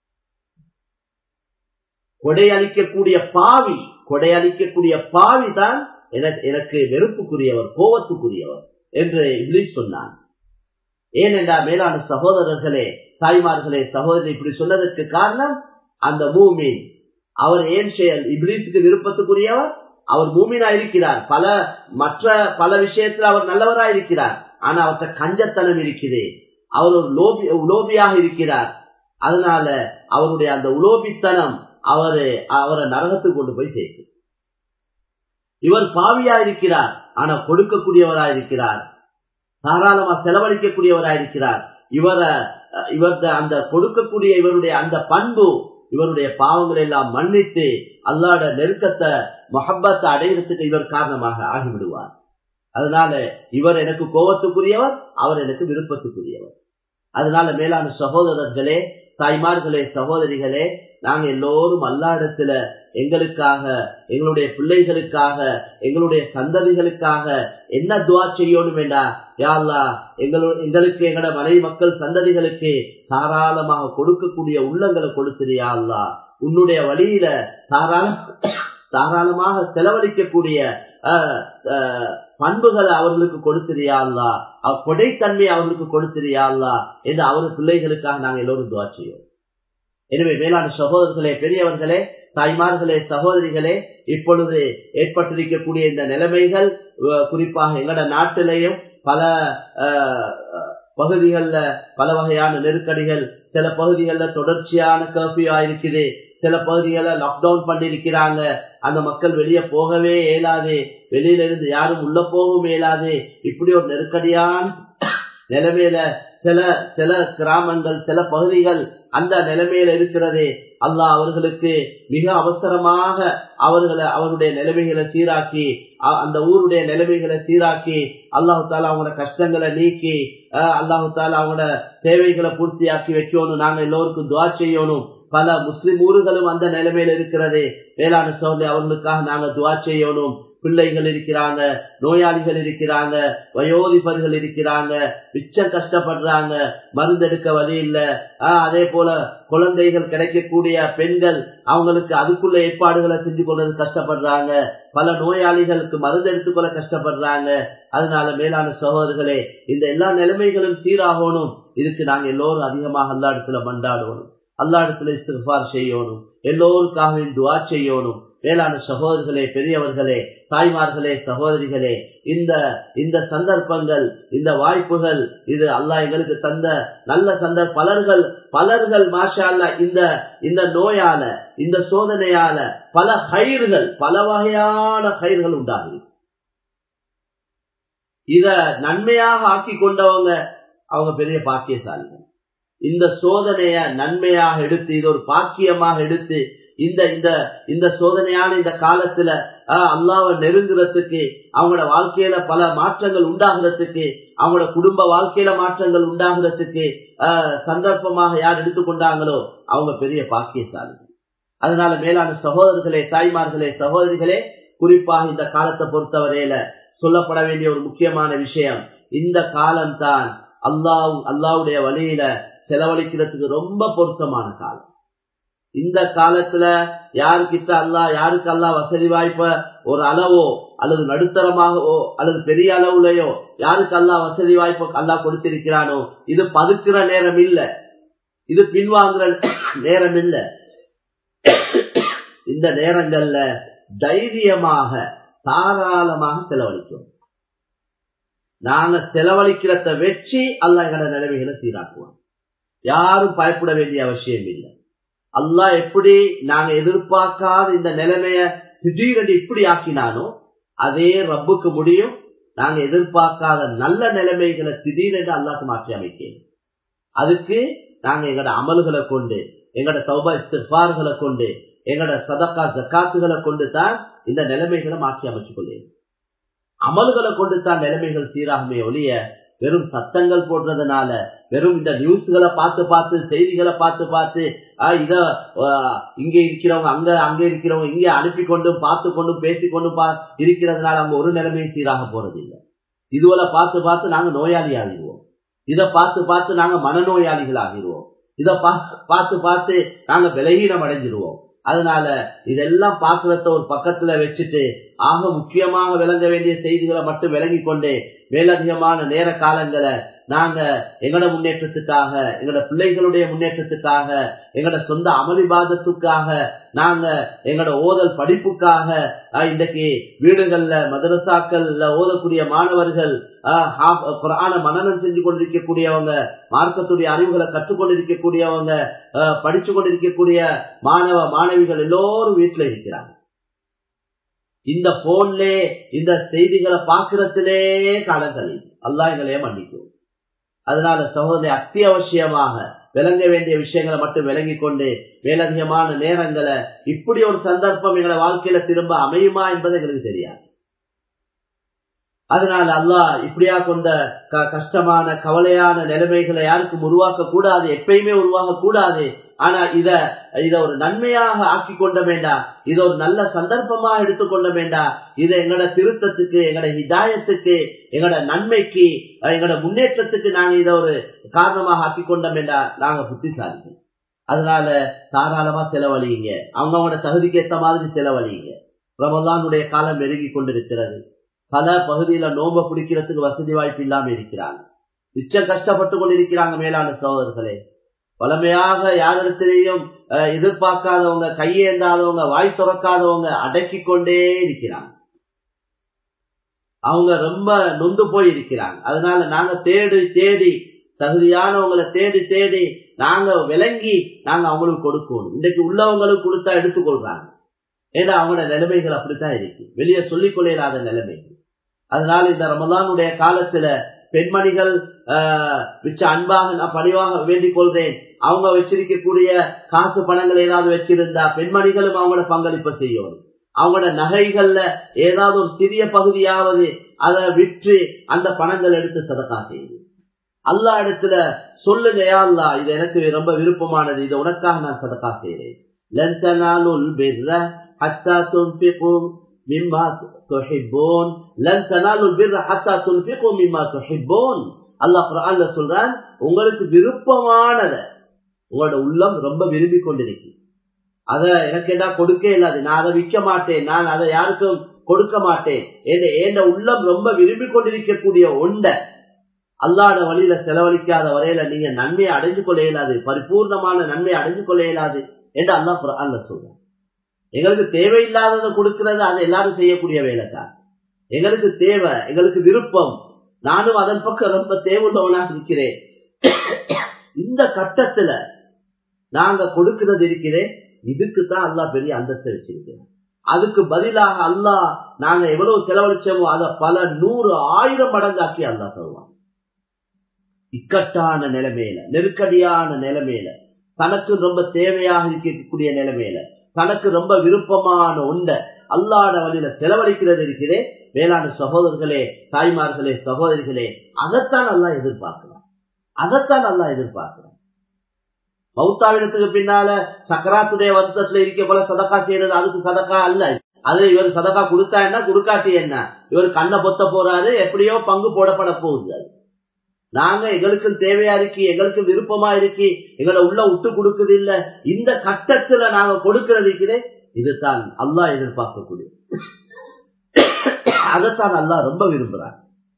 கொடையளிக்கக்கூடிய பாவி கொடையளிக்கக்கூடிய பாவி தான் எனக்கு வெறுப்புக்குரியவர் கோபத்துக்குரியவர் என்று இங்கிலீஷ் சொன்னான் ஏனென்றால் மேலான சகோதரர்களே தாய்மார்களே சகோதரி இப்படி சொன்னதற்கு காரணம் அந்த மூமின் அவர் ஏன் செயல் இப்ரீஸுக்கு விருப்பத்துக்குரியவர் அவர் மூமினா இருக்கிறார் பல மற்ற பல விஷயத்தில் அவர் நல்லவரா இருக்கிறார் ஆனா அவர்கிட்ட கஞ்சத்தனம் இருக்குது அவர் ஒரு லோபி உலோபியாக இருக்கிறார் அதனால அவருடைய அந்த உலோபித்தனம் அவரு அவரை நரகத்துக்கு கொண்டு போய் சேர்க்கும் இவர் பாவியா இருக்கிறார் ஆனா கொடுக்கக்கூடியவரா இருக்கிறார் தாராளமா செலவழிக்கக்கூடியவரா இருக்கிறார் இவரை இவர் அந்த கொடுக்கக்கூடிய இவருடைய அந்த பண்பு இவருடைய பாவங்களை எல்லாம் மன்னித்து அல்லாட நெருக்கத்தை மொஹப்பத்தை அடைகிறதுக்கு இவர் காரணமாக ஆகிவிடுவார் அதனால இவர் எனக்கு கோபத்துக்குரியவர் அவர் எனக்கு விருப்பத்துக்குரியவர் அதனால மேலான சகோதரர்களே தாய்மார்களே சகோதரிகளே நாங்க எல்லோரும் அல்லாடத்துல எங்களுக்காக எங்களுடைய பிள்ளைகளுக்காக எங்களுடைய சந்ததிகளுக்காக என்ன துவா செய்யணும் வேண்டா யாழ்லா எங்களுக்கு எங்களோட மனைவி மக்கள் சந்ததிகளுக்கு தாராளமாக கொடுக்கக்கூடிய உள்ளங்களை கொடுத்துறியா அல்லா உன்னுடைய வழியில தாராளம் தாராளமாக செலவழிக்கக்கூடிய பண்புகளை அவர்களுக்கு கொடுத்திரியா அல்லா கொடைத்தன்மை அவர்களுக்கு கொடுத்திரியா அல்லா என்று அவரு பிள்ளைகளுக்காக நாங்கள் எல்லோரும் துவா செய்வோம் எனவே மேலான சகோதரர்களே பெரியவர்களே தாய்மார்களே சகோதரிகளே இப்பொழுது ஏற்பட்டிருக்கக்கூடிய இந்த நிலைமைகள் குறிப்பாக எங்கட நாட்டிலேயும் பல பகுதிகளில் பல வகையான நெருக்கடிகள் சில பகுதிகளில் தொடர்ச்சியான கர்ஃபியூ ஆயிருக்குது சில பகுதிகளில் லாக்டவுன் பண்ணிருக்கிறாங்க அந்த மக்கள் வெளியே போகவே இயலாது வெளியில இருந்து யாரும் உள்ள போகவும் இயலாது இப்படி ஒரு நெருக்கடியான நிலைமையில சில சில கிராமங்கள் சில பகுதிகள் அந்த நிலைமையில இருக்கிறது அல்லாஹ் அவர்களுக்கு மிக அவசரமாக அவர்களை அவருடைய நிலைமைகளை சீராக்கி அந்த ஊருடைய நிலைமைகளை சீராக்கி அல்லாஹு தாலா அவங்களோட கஷ்டங்களை நீக்கி அல்லாஹு தாலா அவங்களோட தேவைகளை பூர்த்தியாக்கி வைக்கணும் நாங்க எல்லோருக்கும் துவா செய்யணும் பல முஸ்லிம் ஊர்களும் அந்த நிலைமையில இருக்கிறது வேளாண் சோதனை அவர்களுக்காக நாங்க துவா செய்யணும் பிள்ளைகள் இருக்கிறாங்க நோயாளிகள் இருக்கிறாங்க வயோதிபர்கள் இருக்கிறாங்க மிச்சம் கஷ்டப்படுறாங்க மருந்தெடுக்க வழி இல்ல அதே போல குழந்தைகள் கிடைக்கக்கூடிய பெண்கள் அவங்களுக்கு அதுக்குள்ள ஏற்பாடுகளை செஞ்சு கொள்றது கஷ்டப்படுறாங்க பல நோயாளிகளுக்கு மருந்து எடுத்துக்கொள்ள கஷ்டப்படுறாங்க அதனால மேலான சகோதரர்களே இந்த எல்லா நிலைமைகளும் சீராகணும் இதுக்கு நாங்க எல்லோரும் அதிகமாக எல்லா இடத்துல மண்டாடணும் அல்லா இடத்துல இஸ்திஃபார் செய்யணும் எல்லோருக்காக துவா செய்யணும் வேளாண் சகோதரர்களே பெரியவர்களே தாய்மார்களே சகோதரிகளே இந்த இந்த சந்தர்ப்பங்கள் இந்த வாய்ப்புகள் இது அல்லாஹ் எங்களுக்கு தந்த நல்ல சந்தர்ப்ப பலர்கள் பலர்கள் மாஷா அல்லா இந்த இந்த நோயால இந்த சோதனையால பல கயிர்கள் பல வகையான கயிர்கள் உண்டாகுது இத நன்மையாக ஆக்கி கொண்டவங்க அவங்க பெரிய பாக்கியசாலிகள் இந்த சோதனைய நன்மையாக எடுத்து இது ஒரு பாக்கியமாக எடுத்து இந்த இந்த இந்த சோதனையான இந்த காலத்துல அல்லாவை நெருங்குறதுக்கு அவங்களோட வாழ்க்கையில பல மாற்றங்கள் உண்டாகிறதுக்கு அவங்களோட குடும்ப வாழ்க்கையில மாற்றங்கள் உண்டாகிறதுக்கு சந்தர்ப்பமாக யார் எடுத்துக்கொண்டாங்களோ அவங்க பெரிய பாக்கியசாலிகள் அதனால மேலான சகோதரர்களே தாய்மார்களே சகோதரிகளே குறிப்பாக இந்த காலத்தை பொறுத்தவரையில சொல்லப்பட வேண்டிய ஒரு முக்கியமான விஷயம் இந்த காலம்தான் அல்லாஹ் அல்லாவுடைய வழியில செலவழிக்கிறதுக்கு ரொம்ப பொருத்தமான காலம் இந்த காலத்துல யாருக்கிட்ட அல்லா யாருக்கு அல்லா வசதி வாய்ப்ப ஒரு அளவோ அல்லது நடுத்தரமாகவோ அல்லது பெரிய அளவுலையோ யாருக்கு அல்லா வசதி வாய்ப்பு அல்லா கொடுத்திருக்கிறானோ இது பதுக்கிற நேரம் இல்ல இது பின்வாங்குற நேரம் இல்ல இந்த நேரங்கள்ல தைரியமாக தாராளமாக செலவழிக்கும் நாங்க செலவழிக்கிறத வச்சு அல்ல எங்களோட நிலைமைகளை சீராக்குவோம் யாரும் பயப்பட வேண்டிய அவசியம் இல்லை அல்லா எப்படி நாங்க எதிர்பார்க்காத இந்த நிலைமைய திடீரென்று இப்படி ஆக்கினானோ அதே ரப்புக்கு முடியும் நாங்க எதிர்பார்க்காத நல்ல நிலைமைகளை திடீரென்று அல்லாக்கு மாற்றி அமைக்கணும் அதுக்கு நாங்க எங்களோட அமல்களை கொண்டு எங்களோட சௌபா இஸ்திஃபார்களை கொண்டு எங்களோட சதக்கா ஜக்காத்துகளை கொண்டு தான் இந்த நிலைமைகளை மாற்றி அமைச்சு கொள்ளணும் அமல்களை கொண்டு தான் நிலைமைகள் சீராகுமே ஒழிய வெறும் சத்தங்கள் போடுறதுனால வெறும் இந்த நியூஸ்களை பார்த்து பார்த்து செய்திகளை பார்த்து பார்த்து இத இங்க இருக்கிறவங்க அங்க அங்க இருக்கிறவங்க இங்க அனுப்பி கொண்டும் பார்த்து கொண்டும் பேசிக்கொண்டும் இருக்கிறதுனால அங்க ஒரு நிலைமையும் சீராக போறது இல்லை இதுவரை பார்த்து பார்த்து நாங்க நோயாளி ஆகிடுவோம் இதை பார்த்து பார்த்து நாங்க மனநோயாளிகள் ஆகிடுவோம் இதை பார்த்து பார்த்து நாங்க விலகீனம் அடைஞ்சிருவோம் அதனால இதெல்லாம் பாக்குறத ஒரு பக்கத்துல வச்சுட்டு ஆக முக்கியமாக விளங்க வேண்டிய செய்திகளை மட்டும் விளங்கி கொண்டு மேலதிகமான நேர காலங்களை நாங்க எங்கட முன்னேற்றத்துக்காக எங்கட பிள்ளைகளுடைய முன்னேற்றத்துக்காக எங்கட சொந்த அமளிபாதத்துக்காக நாங்க எங்கட ஓதல் படிப்புக்காக இன்றைக்கு வீடுகள்ல மதரசாக்கள்ல ஓதக்கூடிய மாணவர்கள் குரான மனநம் செஞ்சு கொண்டிருக்கக்கூடியவங்க மார்க்கத்துடைய அறிவுகளை கற்றுக்கொண்டிருக்கக்கூடியவங்க படிச்சு கொண்டிருக்கக்கூடிய மாணவ மாணவிகள் எல்லோரும் வீட்டுல இருக்கிறாங்க இந்த போன்ல இந்த செய்திகளை பாக்குறதுலே காலங்கள் அல்லா எங்களையே மன்னிக்கும் அதனால சகோதரி அத்தியாவசியமாக விளங்க வேண்டிய விஷயங்களை மட்டும் விளங்கி கொண்டு மேலதிகமான நேரங்களை இப்படி ஒரு சந்தர்ப்பம் எங்களை வாழ்க்கையில திரும்ப அமையுமா என்பது எங்களுக்கு தெரியாது அதனால அல்லாஹ் இப்படியா கொண்ட கஷ்டமான கவலையான நிலைமைகளை யாருக்கும் உருவாக்க கூடாது எப்பயுமே உருவாக கூடாது ஆனா இத இத ஒரு நன்மையாக ஆக்கி கொண்ட வேண்டாம் இத ஒரு நல்ல சந்தர்ப்பமா எடுத்துக்கொள்ள வேண்டாம் இதை எங்கட திருத்தத்துக்கு எங்கட ஹிதாயத்துக்கு எங்கட நன்மைக்கு எங்கட முன்னேற்றத்துக்கு நாங்க இத ஒரு காரணமாக ஆக்கி கொண்ட வேண்டாம் நாங்க புத்திசாலிகள் அதனால தாராளமா செலவழியுங்க அவங்கவுங்களோட தகுதிக்கு ஏற்ற மாதிரி செலவழியுங்க ரமதானுடைய காலம் நெருங்கி கொண்டிருக்கிறது பல பகுதியில நோம்ப பிடிக்கிறதுக்கு வசதி வாய்ப்பு இல்லாம இருக்கிறாங்க மிச்சம் கஷ்டப்பட்டு கொண்டிருக்கிறாங்க மேலான சோதர்களே பழமையாக யாரிடத்திலையும் எதிர்பார்க்காதவங்க கையேந்தாதவங்க வாய் துறக்காதவங்க அடக்கி கொண்டே இருக்கிறாங்க அவங்க ரொம்ப நொந்து போய் இருக்கிறாங்க அதனால நாங்க தேடி தேடி தகுதியானவங்களை தேடி தேடி நாங்க விளங்கி நாங்க அவங்களுக்கு கொடுக்கணும் இன்றைக்கு உள்ளவங்களுக்கு கொடுத்தா எடுத்துக்கொள்றாங்க ஏன்னா அவங்களோட நிலைமைகள் அப்படித்தான் இருக்கு வெளியே சொல்லிக் கொள்ளாத நிலைமைகள் அதனால இந்த ரமலானுடைய காலத்துல பெண்மணிகள் மிச்ச அன்பாக நான் பணிவாக வேண்டிக் கொள்றேன் அவங்க வச்சிருக்கக்கூடிய காசு பணங்கள் ஏதாவது வச்சிருந்தா பெண்மணிகளும் அவங்களோட பங்களிப்பை செய்யணும் அவங்களோட நகைகள்ல ஏதாவது ஒரு சிறிய பகுதியாவது அதை விற்று அந்த பணங்கள் எடுத்து சதக்கா செய்யுது அல்லா இடத்துல சொல்லுங்க அல்லா இது எனக்கு ரொம்ப விருப்பமானது இதை உனக்காக நான் சதக்கா செய்யறேன் مما تحبون لن تنالوا البر حتى تنفقوا مما تحبون அல்லாஹ் குர்ஆன்ல சொல்றான் உங்களுக்கு விருப்பமானத உங்களோட உள்ளம் ரொம்ப விரும்பி கொண்டிருக்கு அத எனக்கு என்ன கொடுக்க இல்லாது நான் அதை விற்க மாட்டேன் நான் அதை யாருக்கும் கொடுக்க மாட்டேன் ஏண்ட உள்ளம் ரொம்ப விரும்பி கொண்டிருக்கக்கூடிய ஒண்ட அல்லாத வழியில செலவழிக்காத வரையில நீங்க நன்மையை அடைஞ்சு கொள்ள இயலாது பரிபூர்ணமான நன்மையை அடைஞ்சு கொள்ள இயலாது என்று அல்லாஹ் குர்ஆன்ல சொல்றான் எங்களுக்கு தேவையில்லாததை கொடுக்கிறது அது எல்லாரும் செய்யக்கூடிய வேலை தான் எங்களுக்கு தேவை எங்களுக்கு விருப்பம் நானும் அதன் பக்கம் ரொம்ப தேவையுள்ளவனாக இருக்கிறேன் இந்த கட்டத்துல நாங்க கொடுக்கிறது இருக்கிறேன் இதுக்கு தான் அல்லா பெரிய அந்தஸ்தை வச்சிருக்கிறோம் அதுக்கு பதிலாக அல்லாஹ் நாங்க எவ்வளவு செலவழிச்சோமோ அதை பல நூறு ஆயிரம் மடங்காக்கி அல்லா தருவான் இக்கட்டான நிலைமையில நெருக்கடியான நிலைமையில தனக்கு ரொம்ப தேவையாக இருக்கக்கூடிய நிலைமையில தனக்கு ரொம்ப விருப்பமான உண்ட அல்லாட வழியில செலவழிக்கிறது இருக்கிறே வேளாண் சகோதரர்களே தாய்மார்களே சகோதரிகளே அதைத்தான் நல்லா எதிர்பார்க்கலாம் அதைத்தான் நல்லா எதிர்பார்க்கலாம் மௌத்தாவிடத்துக்கு பின்னால சக்கராத்துடைய வருத்தத்துல இருக்க போல சதக்கா செய்யறது அதுக்கு சதக்கா அல்ல அது இவர் சதக்கா கொடுத்தா என்ன கொடுக்காட்டி என்ன இவர் கண்ணை பொத்த போறாரு எப்படியோ பங்கு போடப்பட போகுது அது நாங்க எங்களுக்கு தேவையா இருக்கு எங்களுக்கு விருப்பமா இருக்கு எங்களை உள்ள விட்டு கொடுக்குது இல்ல இந்த கட்டத்துல நாங்க கொடுக்கறதுக்கிறே இதுதான் அல்லா எதிர்பார்க்கக்கூடிய அதைத்தான் அல்லா ரொம்ப விரும்புறாங்க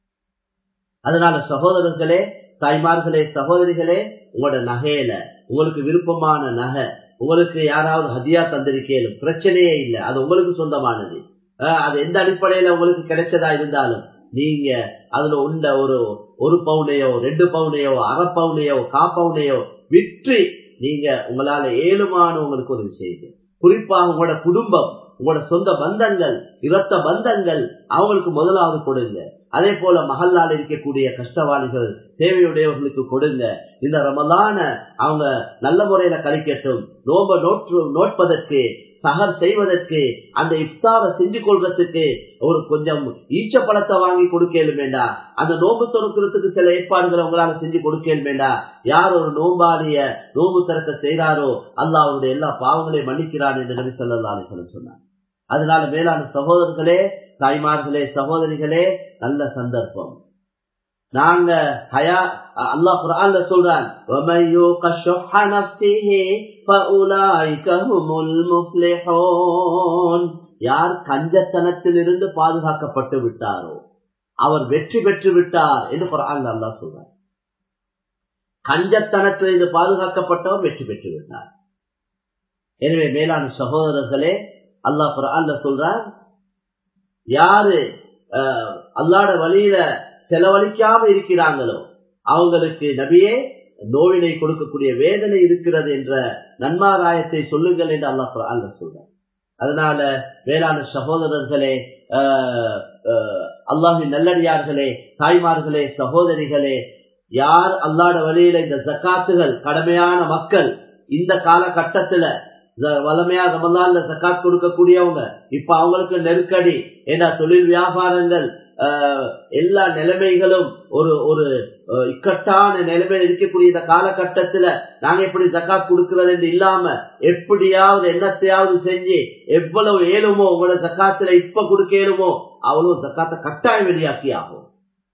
அதனால சகோதரர்களே தாய்மார்களே சகோதரிகளே உங்களோட நகையில உங்களுக்கு விருப்பமான நகை உங்களுக்கு யாராவது ஹதியா தந்திருக்கேலும் பிரச்சனையே இல்லை அது உங்களுக்கு சொந்தமானது அது எந்த அடிப்படையில உங்களுக்கு கிடைச்சதா இருந்தாலும் நீங்க அதுல உண்ட ஒரு ஒரு பவுனையோ ரெண்டு பவுனையோ அரை பவுனையோ கா பவுனையோ விற்று நீங்க உங்களால ஏழுமான உங்களுக்கு உதவி செய்யுங்க குறிப்பாக உங்களோட குடும்பம் உங்களோட சொந்த பந்தங்கள் இரத்த பந்தங்கள் அவங்களுக்கு முதலாவது கொடுங்க அதே போல மகல்லால் இருக்கக்கூடிய கஷ்டவாளிகள் தேவையுடையவர்களுக்கு கொடுங்க இந்த ரமலான அவங்க நல்ல முறையில கழிக்கட்டும் நோம்ப நோற்று நோட்பதற்கு சகர் செய்வதற்கு அந்த இஃப்தாரை செஞ்சு கொள்றதுக்கு ஒரு கொஞ்சம் ஈச்ச பழத்தை வாங்கி கொடுக்கலும் வேண்டா அந்த நோம்பு திறக்கிறதுக்கு சில ஏற்பாடுகளை உங்களால செஞ்சு கொடுக்கலும் வேண்டா யார் ஒரு நோம்பாளிய நோம்பு திறக்க செய்கிறாரோ அல்லாஹ் அவருடைய எல்லா பாவங்களையும் மன்னிக்கிறான் என்று நபி சொல்லா அலிசலம் சொன்னார் அதனால மேலான சகோதரர்களே தாய்மார்களே சகோதரிகளே நல்ல சந்தர்ப்பம் நாங்க ஹயா அல்லாஹ் குர்ஆன்ல சொல்றான் وَمَن يُوقَ شُحَّ نَفْسِهِ فَأُولَٰئِكَ هُمُ الْمُفْلِحُونَ யார் கஞ்சத்தனத்திலிருந்து பாதுகாக்கப்பட்டு விட்டாரோ அவர் வெற்றி பெற்று விட்டார் என்று குர்ஆன்ல அல்லாஹ் சொல்றார் கஞ்சத்தனத்திலிருந்து பாதுகாக்கப்பட்டவர் வெற்றி பெற்று விட்டார் எனவே மேலான சகோதரர்களே அல்லாஹ் குர்ஆன்ல சொல்றார் யாரு அல்லாட வழியில செலவழிக்காம இருக்கிறாங்களோ அவங்களுக்கு நபியே நோவினை கொடுக்கக்கூடிய வேதனை இருக்கிறது என்ற நன்மாராயத்தை சொல்லுங்கள் என்று அல்லாஹ் அல்ல சொல்றார் அதனால வேளாண் சகோதரர்களே அல்லாஹின் நல்லடியார்களே தாய்மார்களே சகோதரிகளே யார் அல்லாட வழியில இந்த ஜக்காத்துகள் கடமையான மக்கள் இந்த காலகட்டத்துல வளமையா ரமலான்ல ஜக்காத் கொடுக்கக்கூடியவங்க இப்ப அவங்களுக்கு நெருக்கடி ஏன்னா தொழில் வியாபாரங்கள் எல்லா நிலைமைகளும் ஒரு ஒரு இக்கட்டான நிலைமையில் இருக்கக்கூடிய இந்த காலகட்டத்துல நாங்க எப்படி ஜக்காத் கொடுக்கறது என்று இல்லாம எப்படியாவது என்னத்தையாவது செஞ்சு எவ்வளவு ஏழுமோ உங்களோட ஜக்காத்துல இப்ப கொடுக்க ஏழுமோ அவ்வளவு ஜக்காத்த கட்டாயம் வெளியாக்கி ஆகும்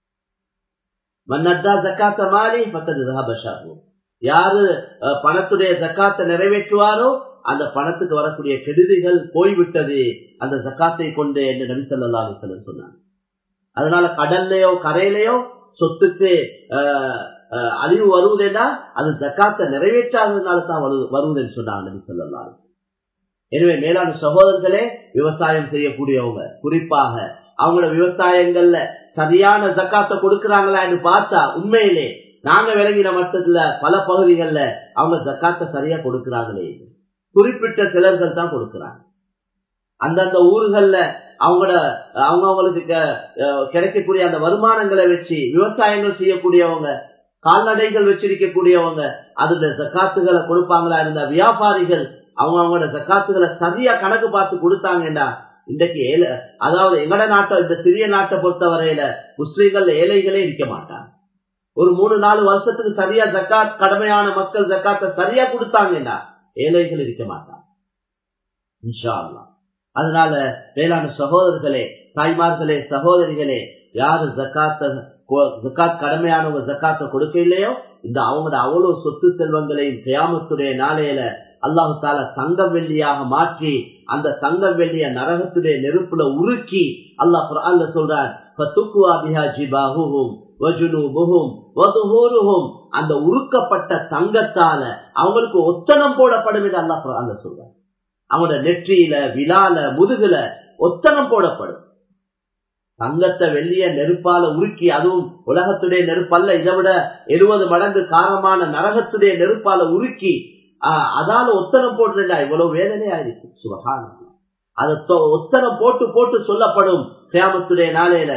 மன்னத்தா ஜக்காத்த மாறி பத்தது ஜஹாபஷாகும் யாரு பணத்துடைய ஜக்காத்தை நிறைவேற்றுவாரோ அந்த பணத்துக்கு வரக்கூடிய கெடுதிகள் போய்விட்டது அந்த ஜக்காத்தை கொண்டு என்று நபி சொல்லா அலிசல்லம் சொன்னாங்க அதனால கடல்லையோ கரையிலையோ சொத்துக்கு அழிவு வருவதென்றா அது ஜக்காத்தை நிறைவேற்றாததுனால தான் வருவதுன்னு சொன்னாங்க நபி சொல்லா எனவே மேலான சகோதரர்களே விவசாயம் செய்யக்கூடியவங்க குறிப்பாக அவங்களோட விவசாயங்கள்ல சரியான ஜக்காத்தை கொடுக்கறாங்களா என்று பார்த்தா உண்மையிலே நாங்க விளங்கின மட்டத்துல பல பகுதிகள்ல அவங்க ஜக்காத்தை சரியா கொடுக்கறாங்களே குறிப்பிட்ட சிலர்கள் தான் கொடுக்கறாங்க அந்தந்த ஊர்கள்ல அவங்களோட அவங்க அவங்களுக்கு கிடைக்கக்கூடிய அந்த வருமானங்களை வச்சு விவசாயங்கள் செய்யக்கூடியவங்க கால்நடைகள் வச்சிருக்கக்கூடியவங்க அதுல ஜக்காத்துகளை கொடுப்பாங்களா இருந்த வியாபாரிகள் அவங்க அவங்களோட ஜக்காத்துகளை சரியா கணக்கு பார்த்து கொடுத்தாங்கன்னா இன்றைக்கு ஏழை அதாவது எங்கட நாட்டை இந்த சிறிய நாட்டை பொறுத்த வரையில முஸ்லீம்கள் ஏழைகளே இருக்க மாட்டாங்க ஒரு மூணு நாலு வருஷத்துக்கு சரியா ஜக்காத் கடமையான மக்கள் ஜக்காத்தை சரியா கொடுத்தாங்கன்னா ஏழைகள் இருக்க மாட்டாங்க இன்ஷா அல்லா அதனால வேளாண் சகோதரர்களே தாய்மார்களே சகோதரிகளே யாரு ஜக்காத்த ஜக்காத் கடமையானவங்க ஜக்காத்தை கொடுக்க இல்லையோ இந்த அவங்களோட அவ்வளவு சொத்து செல்வங்களையும் கியாமத்துடைய நாளையில அல்லாஹு தால தங்கம் வெள்ளியாக மாற்றி அந்த தங்கம் வெள்ளிய நரகத்துடைய நெருப்புல உருக்கி அல்லாஹ் குரான்ல சொல்றார் அந்த உருக்கப்பட்ட தங்கத்தால அவங்களுக்கு ஒத்தனம் போடப்படும் என்று அல்லாஹ் குரான்ல சொல்றார் அவனோட நெற்றியில விழால முதுகுல ஒத்தனம் போடப்படும் தங்கத்தை வெள்ளிய நெருப்பால உருக்கி அதுவும் உலகத்துடைய நெருப்பல்ல இதை விட எழுபது மடங்கு காரமான நரகத்துடைய நெருப்பால உருக்கி அதால ஒத்தனம் போட்டுடா இவ்வளவு வேதனையா இருக்கு சுபகான அதை ஒத்தனம் போட்டு போட்டு சொல்லப்படும் கிராமத்துடைய நாளையில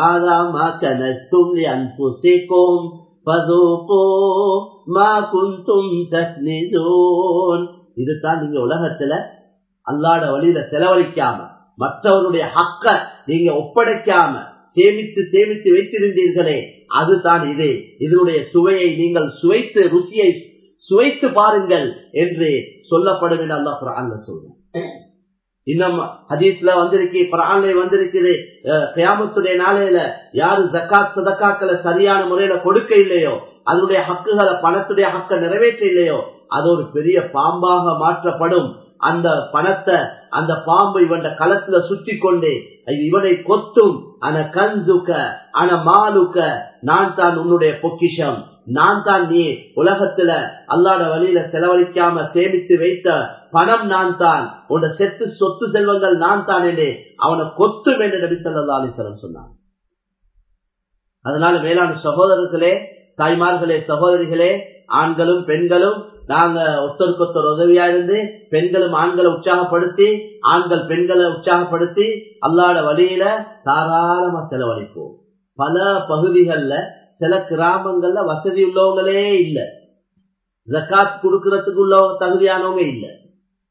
இதுதான் நீங்க உலகத்துல அல்லாட வழியில செலவழிக்காம மற்றவருடைய ஹக்க நீங்க ஒப்படைக்காம சேமித்து சேமித்து வைத்திருந்தீர்களே அதுதான் இது இதனுடைய சுவையை நீங்கள் சுவைத்து ருசியை சுவைத்து பாருங்கள் என்று சொல்லப்படும் என்று அல்லா குரான்ல சொல்றேன் இன்னும் ஹதீஸ்ல வந்திருக்கு குரான்ல வந்திருக்குது கியாமத்துடைய நாளையில யாரு ஜக்காத் சதக்காக்களை சரியான முறையில கொடுக்க இல்லையோ அதனுடைய ஹக்குகளை பணத்துடைய ஹக்க நிறைவேற்ற இல்லையோ அது ஒரு பெரிய பாம்பாக மாற்றப்படும் அந்த பணத்தை அந்த பாம்பு இவன் களத்துல சுத்தி கொண்டு இவனை கொத்தும் அன கஞ்சுக்க அன மாலுக்க நான் தான் உன்னுடைய பொக்கிஷம் நான் தான் நீ உலகத்துல அல்லாட வழியில செலவழிக்காம சேமித்து வைத்த பணம் நான் தான் உன் செத்து சொத்து செல்வங்கள் நான் தான் என்று அவனை கொத்தும் என்று நபி சொல்லா அலிசலம் சொன்னான் அதனால மேலான சகோதரர்களே தாய்மார்களே சகோதரிகளே ஆண்களும் பெண்களும் நாங்க ஒத்தருக்கொத்தர் உதவியா இருந்து பெண்களும் ஆண்களை உற்சாகப்படுத்தி ஆண்கள் பெண்களை உற்சாகப்படுத்தி அல்லாட வழியில தாராளமா செலவழிப்போம் பல பகுதிகள்ல சில கிராமங்கள்ல வசதி உள்ளவங்களே இல்ல ஜக்காத் கொடுக்கறதுக்கு உள்ளவங்க தகுதியானவங்க இல்ல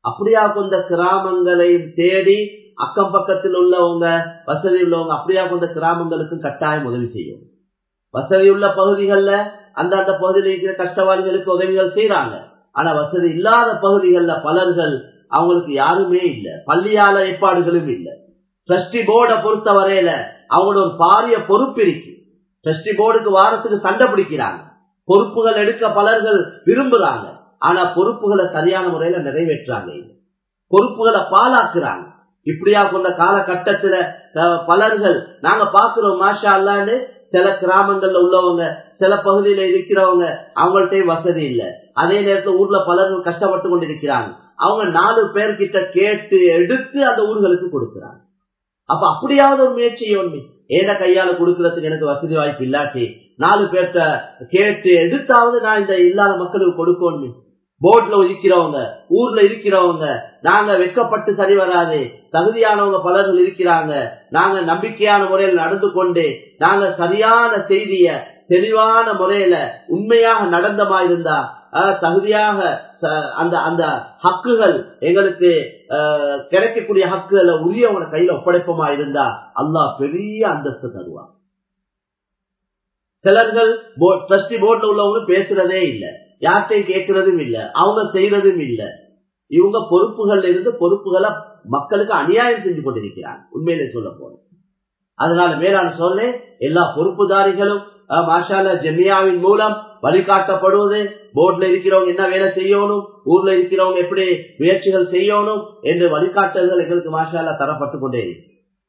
அப்படியா கொண்ட கிராமங்களையும் தேடி அக்கம் பக்கத்தில் உள்ளவங்க வசதி உள்ளவங்க அப்படியா கொண்ட கிராமங்களுக்கும் கட்டாயம் உதவி செய்யும் வசதி உள்ள பகுதிகளில் அந்த அந்த பகுதியில் இருக்கிற கஷ்டவாதிகளுக்கு உதவிகள் செய்யறாங்க ஆனா வசதி இல்லாத பகுதிகளில் பலர்கள் அவங்களுக்கு யாருமே இல்லை பள்ளியால ஏற்பாடுகளும் இல்லை ட்ரஸ்டி போர்டை பொறுத்த வரையில அவங்களோட ஒரு பாரிய பொறுப்பு இருக்கு ட்ரஸ்டி போர்டுக்கு வாரத்துக்கு சண்டை பிடிக்கிறாங்க பொறுப்புகள் எடுக்க பலர்கள் விரும்புறாங்க ஆனா பொறுப்புகளை சரியான முறையில நிறைவேற்றாங்க பொறுப்புகளை பாலாக்குறாங்க இப்படியா கொண்ட காலகட்டத்துல பலர்கள் நாங்க பாக்குறோம் மாஷா அல்லான்னு சில கிராமங்கள்ல உள்ளவங்க சில பகுதியில இருக்கிறவங்க அவங்கள்ட்ட வசதி இல்லை அதே நேரத்துல ஊர்ல பலர்கள் கஷ்டப்பட்டு கொண்டிருக்கிறாங்க அவங்க நாலு பேர்கிட்ட கேட்டு எடுத்து அந்த ஊர்களுக்கு கொடுக்கிறாங்க அப்ப அப்படியாவது ஒரு முயற்சி ஒண்ணு ஏன கையால கொடுக்கறதுக்கு எனக்கு வசதி வாய்ப்பு இல்லாட்டி நாலு பேர்த்த கேட்டு எடுத்தாவது நான் இந்த இல்லாத மக்களுக்கு கொடுக்கணும் போட்ல இருக்கிறவங்க ஊர்ல இருக்கிறவங்க நாங்க வெக்கப்பட்டு சரி வராது தகுதியானவங்க பலர்கள் இருக்கிறாங்க நாங்க நம்பிக்கையான முறையில் நடந்து கொண்டு நாங்க சரியான செய்திய தெளிவான முறையில உண்மையாக நடந்தமா இருந்தா தகுதியாக அந்த அந்த ஹக்குகள் எங்களுக்கு கிடைக்கக்கூடிய ஹக்குகளை உரியவங்க கையில ஒப்படைப்பமா இருந்தா அல்லாஹ் பெரிய அந்தஸ்து தருவான் சிலர்கள் ட்ரஸ்டி போர்ட்ல உள்ளவங்க பேசுறதே இல்லை யார்கிட்டையும் கேட்கறதும் இல்லை அவங்க செய்யறதும் இல்லை இவங்க பொறுப்புகள்ல இருந்து பொறுப்புகளை மக்களுக்கு அநியாயம் செஞ்சு கொண்டிருக்கிறாங்க உண்மையிலே சொல்ல போன அதனால மேலான சொல்ல எல்லா பொறுப்புதாரிகளும் மாஷால ஜெமியாவின் மூலம் வழிகாட்டப்படுவது போர்ட்ல இருக்கிறவங்க என்ன வேலை செய்யணும் ஊர்ல இருக்கிறவங்க எப்படி முயற்சிகள் செய்யணும் என்று வழிகாட்டல்கள் எங்களுக்கு மாஷால தரப்பட்டு கொண்டே இருக்கு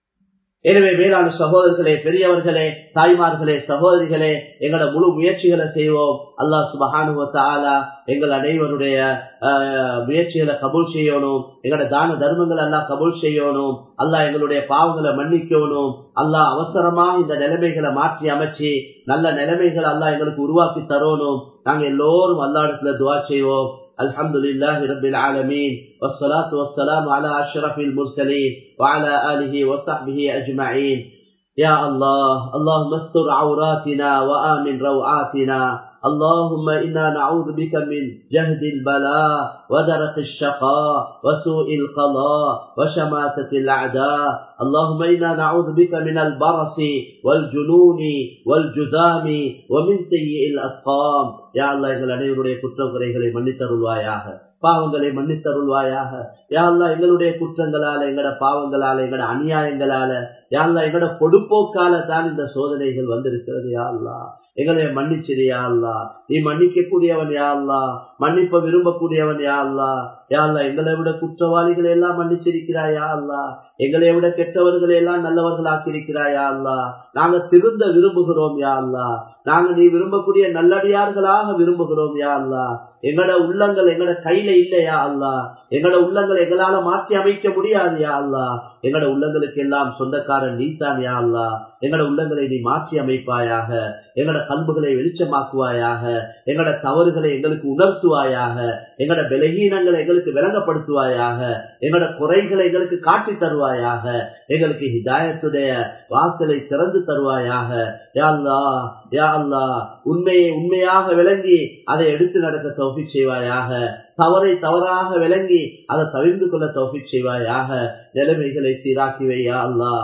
எனவே மேலான சகோதரர்களே பெரியவர்களே தாய்மார்களே சகோதரிகளே எங்களோட முழு முயற்சிகளை செய்வோம் அல்லாஹ் சுபஹானுவத்தாலா எங்கள் அனைவருடைய முயற்சிகளை கபூல் செய்யணும் எங்களோட தான தர்மங்கள் எல்லாம் கபூல் செய்யணும் அல்லாஹ் எங்களுடைய பாவங்களை மன்னிக்கணும் அல்லாஹ் அவசரமாக இந்த நிலைமைகளை மாற்றி அமைச்சு நல்ல நிலைமைகளை அல்லாஹ் எங்களுக்கு உருவாக்கி தரணும் நாங்க எல்லோரும் அல்லாடத்துல துவா செய்வோம் الحمد لله رب العالمين والصلاة والسلام على أشرف المرسلين وعلى آله وصحبه أجمعين يا الله اللهم استر عوراتنا وآمن روعاتنا اللهم إنا نعوذ بك من جهد البلاء ودرق الشقاء وسوء القضاء وشماتة الأعداء اللهم إنا نعوذ بك من البرص والجنون والجذام ومن سيء الأسقام يا الله எங்கள் அனைவருடைய குற்றம் குறைகளை மன்னித்தருள்வாயாக பாவங்களை மன்னித்தருள்வாயாக யாழ்லா எங்களுடைய குற்றங்களால எங்கட பாவங்களால எங்கட அநியாயங்களால யாழ்லா எங்கட பொடுப்போக்கால தான் இந்த சோதனைகள் வந்திருக்கிறது யாழ்லா எங்களை மன்னிச்சிரு அல்லா நீ மன்னிக்க கூடியவன் யாழ்லா மன்னிப்ப விரும்பக்கூடியவன் யாழ்லா யாழ்லா எங்களை விட குற்றவாளிகளை எல்லாம் மன்னிச்சிருக்கிறாயா அல்லா எங்களை விட கெட்டவர்களை எல்லாம் நல்லவர்களாக்கியிருக்கிறாயா அல்லா நாங்க திருந்த விரும்புகிறோம் யா அல்லா நாங்க நீ விரும்பக்கூடிய நல்லடியார்களாக விரும்புகிறோம் யா அல்லா எங்கட உள்ளங்கள் எங்கட கையில இல்லையா அல்லா எங்கட உள்ளங்கள் எங்களால மாற்றி அமைக்க முடியாது யா அல்லா எங்கட உள்ளங்களுக்கு எல்லாம் சொந்தக்காரன் நீத்தான் யா அல்லா எங்கட உள்ளங்களை நீ மாற்றி அமைப்பாயாக எங்கட கல்புகளை வெளிச்சமாக்குவாயாக எங்கட தவறுகளை எங்களுக்கு உணர்த்துவாயாக எங்கட பலகீனங்களை எங்களுக்கு விளங்கப்படுத்துவாயாக எங்கட குறைகளை எங்களுக்கு காட்டி தருவாயாக எங்களுக்கு ஹிதாயத்துடைய வாசலை திறந்து தருவாயாக யா அல்லா யா அல்லா உண்மையை உண்மையாக விளங்கி அதை எடுத்து நடக்க தௌஃபி செய்வாயாக தவறை தவறாக விளங்கி அதை தவிர்ந்து கொள்ள தௌஃபி செய்வாயாக நிலைமைகளை சீராக்கி வையா அல்லா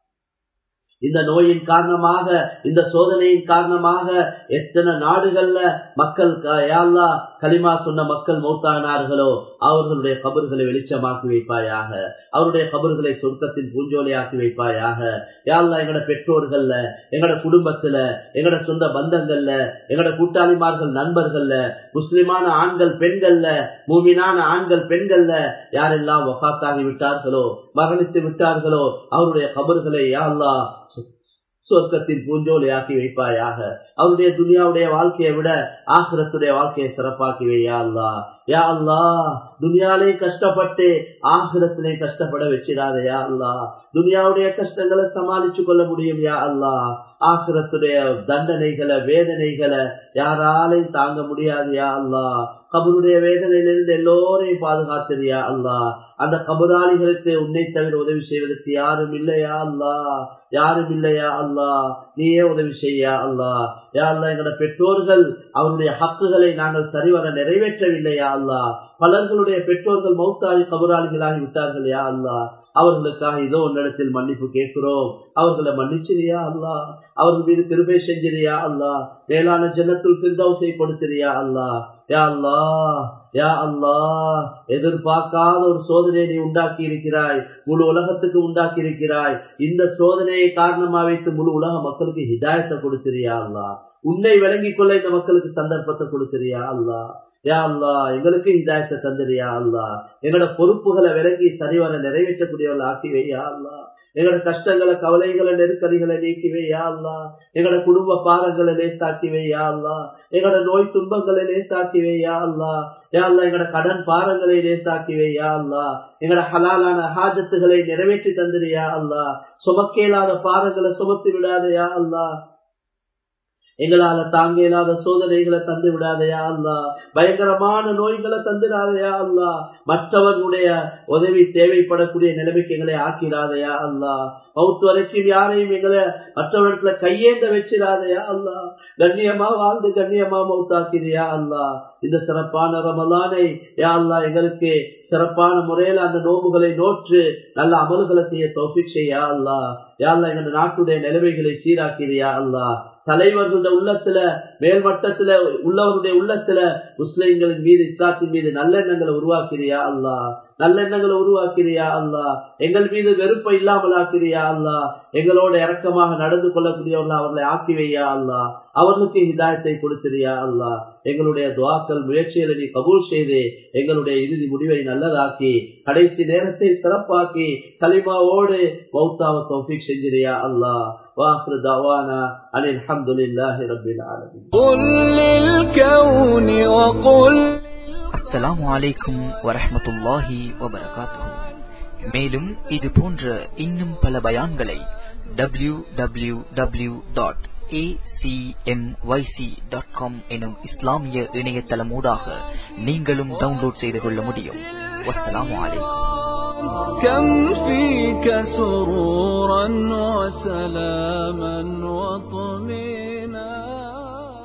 இந்த நோயின் காரணமாக இந்த சோதனையின் காரணமாக எத்தனை நாடுகள்ல மக்கள் யாழ்லா களிமா சொன்ன மக்கள் மௌத்தானார்களோ அவர்களுடைய கபர்களை வெளிச்சமாக்கி வைப்பாயாக அவருடைய கபர்களை சொர்க்கத்தின் பூஞ்சோலையாக்கி வைப்பாயாக யாழ்லா எங்கட பெற்றோர்கள்ல எங்கட குடும்பத்துல எங்கட சொந்த பந்தங்கள்ல எங்கட கூட்டாளிமார்கள் நண்பர்கள்ல முஸ்லிமான ஆண்கள் பெண்கள்ல மூமினான ஆண்கள் பெண்கள்ல யாரெல்லாம் வஃத்தாகி விட்டார்களோ மரணித்து விட்டார்களோ அவருடைய கபர்களை யாழ்லா சொர்க்கத்தின் பூஞ்சோலையாக்கி வைப்பாயாக அவருடைய துனியாவுடைய வாழ்க்கையை விட ஆசிரத்துடைய வாழ்க்கையை சிறப்பாக்கி வையா அல்லா யா அல்லா துனியாலே கஷ்டப்பட்டு ஆசிரத்திலே கஷ்டப்பட வச்சிடாத யா அல்லா துனியாவுடைய கஷ்டங்களை சமாளிச்சு கொள்ள முடியும் யா அல்லா ஆசிரத்துடைய தண்டனைகளை வேதனைகளை யாராலையும் தாங்க முடியாது யா அல்லா கபருடைய வேதனையிலிருந்து எல்லோரையும் பாதுகாத்திரியா அல்லா அந்த கபராளிகளுக்கு உன்னை தவிர உதவி செய்வதற்கு யாரும் இல்லையா அல்லா யாரும் இல்லையா அல்லா நீயே உதவி செய்யா அல்லா யா அல்லா எங்களோட பெற்றோர்கள் அவருடைய ஹக்குகளை நாங்கள் சரிவர நிறைவேற்றவில்லையா அல்லா பலர்களுடைய பெற்றோர்கள் மௌத்தாரி கபுராளிகளாகி விட்டார்கள் யா அல்லா அவர்களுக்காக இதோ உன்னிடத்தில் மன்னிப்பு கேட்கிறோம் அவர்களை மன்னிச்சிரியா அல்லா அவர்கள் மீது கிருபை செஞ்சிரியா அல்லா மேலான ஜன்னத்துள் பிரிதவுசை கொடுத்திரியா அல்லா யா அல்லா யா அல்லா எதிர்பார்க்காத ஒரு சோதனையை நீ உண்டாக்கி இருக்கிறாய் முழு உலகத்துக்கு உண்டாக்கி இருக்கிறாய் இந்த சோதனையை காரணமா வைத்து முழு உலக மக்களுக்கு ஹிதாயத்தை கொடுத்திரியா அல்லா உன்னை விளங்கிக் கொள்ள இந்த மக்களுக்கு சந்தர்ப்பத்தை கொடுத்திரியா அல்லா யா அல்லா எங்களுக்கு இதாயத்தை தந்திரியா அல்லா எங்களோட பொறுப்புகளை விலகி சரிவர நிறைவேற்றக்கூடியவர்கள் ஆக்கிவே யா அல்லா எங்களோட கஷ்டங்களை கவலைகளை நெருக்கடிகளை நீக்கிவே யா அல்லா எங்களோட குடும்ப பாரங்களை லேசாக்கிவே யா அல்லா எங்களோட நோய் துன்பங்களை லேசாக்கிவே யா அல்லா யா அல்லா எங்களோட கடன் பாரங்களை லேசாக்கிவே யா அல்லா எங்களோட ஹலாலான ஹாஜத்துகளை நிறைவேற்றி தந்திரியா அல்லா சுமக்கேலாத பாரங்களை சுமத்தி விடாதயா அல்லா எங்களால தாங்க இல்லாத சோதனைகளை தந்து விடாதையா அல்லா பயங்கரமான நோய்களை தந்துடாதையா அல்லா மற்றவர்களுடைய உதவி தேவைப்படக்கூடிய நிலைமைக்கு எங்களை ஆக்கிடாதையா அல்லா மவுத்து வரைக்கும் யாரையும் எங்களை மற்றவர்களை கையேந்த வச்சிடாதையா அல்லா கண்ணியமா வாழ்ந்து கண்ணியமா மவுத்தாக்கிறியா அல்லா இந்த சிறப்பான ரமலானை யா அல்லா எங்களுக்கு சிறப்பான முறையில அந்த நோம்புகளை நோற்று நல்ல அமல்களை செய்ய தோஃபிக் செய்யா அல்லா யா அல்லா எங்க நாட்டுடைய நிலைமைகளை சீராக்கிறியா அல்லா தலைவர்களுடைய உள்ளத்துல மேல்மட்டத்துல உள்ளவருடைய உள்ளத்துல முஸ்லிம்களின் மீது இஸ்லாத்தின் மீது நல்லெண்ணங்களை உருவாக்கிறியா அல்லா நல்லெண்ணங்களை உருவாக்கிறியா அல்லா எங்கள் மீது வெறுப்பை இல்லாமல் ஆக்கிறியா அல்லா எங்களோட இறக்கமாக நடந்து கொள்ளக்கூடியவர்கள் அவர்களை ஆக்கி வையா அல்லா அவர்களுக்கு ஹிதாயத்தை கொடுத்திரியா அல்லா எங்களுடைய துவாக்கள் முயற்சிகளை நீ கபூல் செய்து எங்களுடைய இறுதி முடிவை நல்லதாக்கி கடைசி நேரத்தை சிறப்பாக்கி கலிமாவோடு மௌத்தாவ தௌஃபிக் செஞ்சிரியா அல்லா واخر دعوانا ان الحمد لله رب العالمين قل للكون وقل அஸ்ஸலாமு அலைக்கும் வரஹ்மத்துல்லாஹி வபரகாத்துஹு மேலும் இது போன்ற இன்னும் பல பயான்களை டபிள்யூ டபிள்யூ டபிள்யூ டாட் எனும் இஸ்லாமிய இணையதளமூடாக நீங்களும் டவுன்லோட் செய்து கொள்ள முடியும் வஸ்ஸலாமு அலைக்கும் كم فيك سرورا وسلاما وطمئنا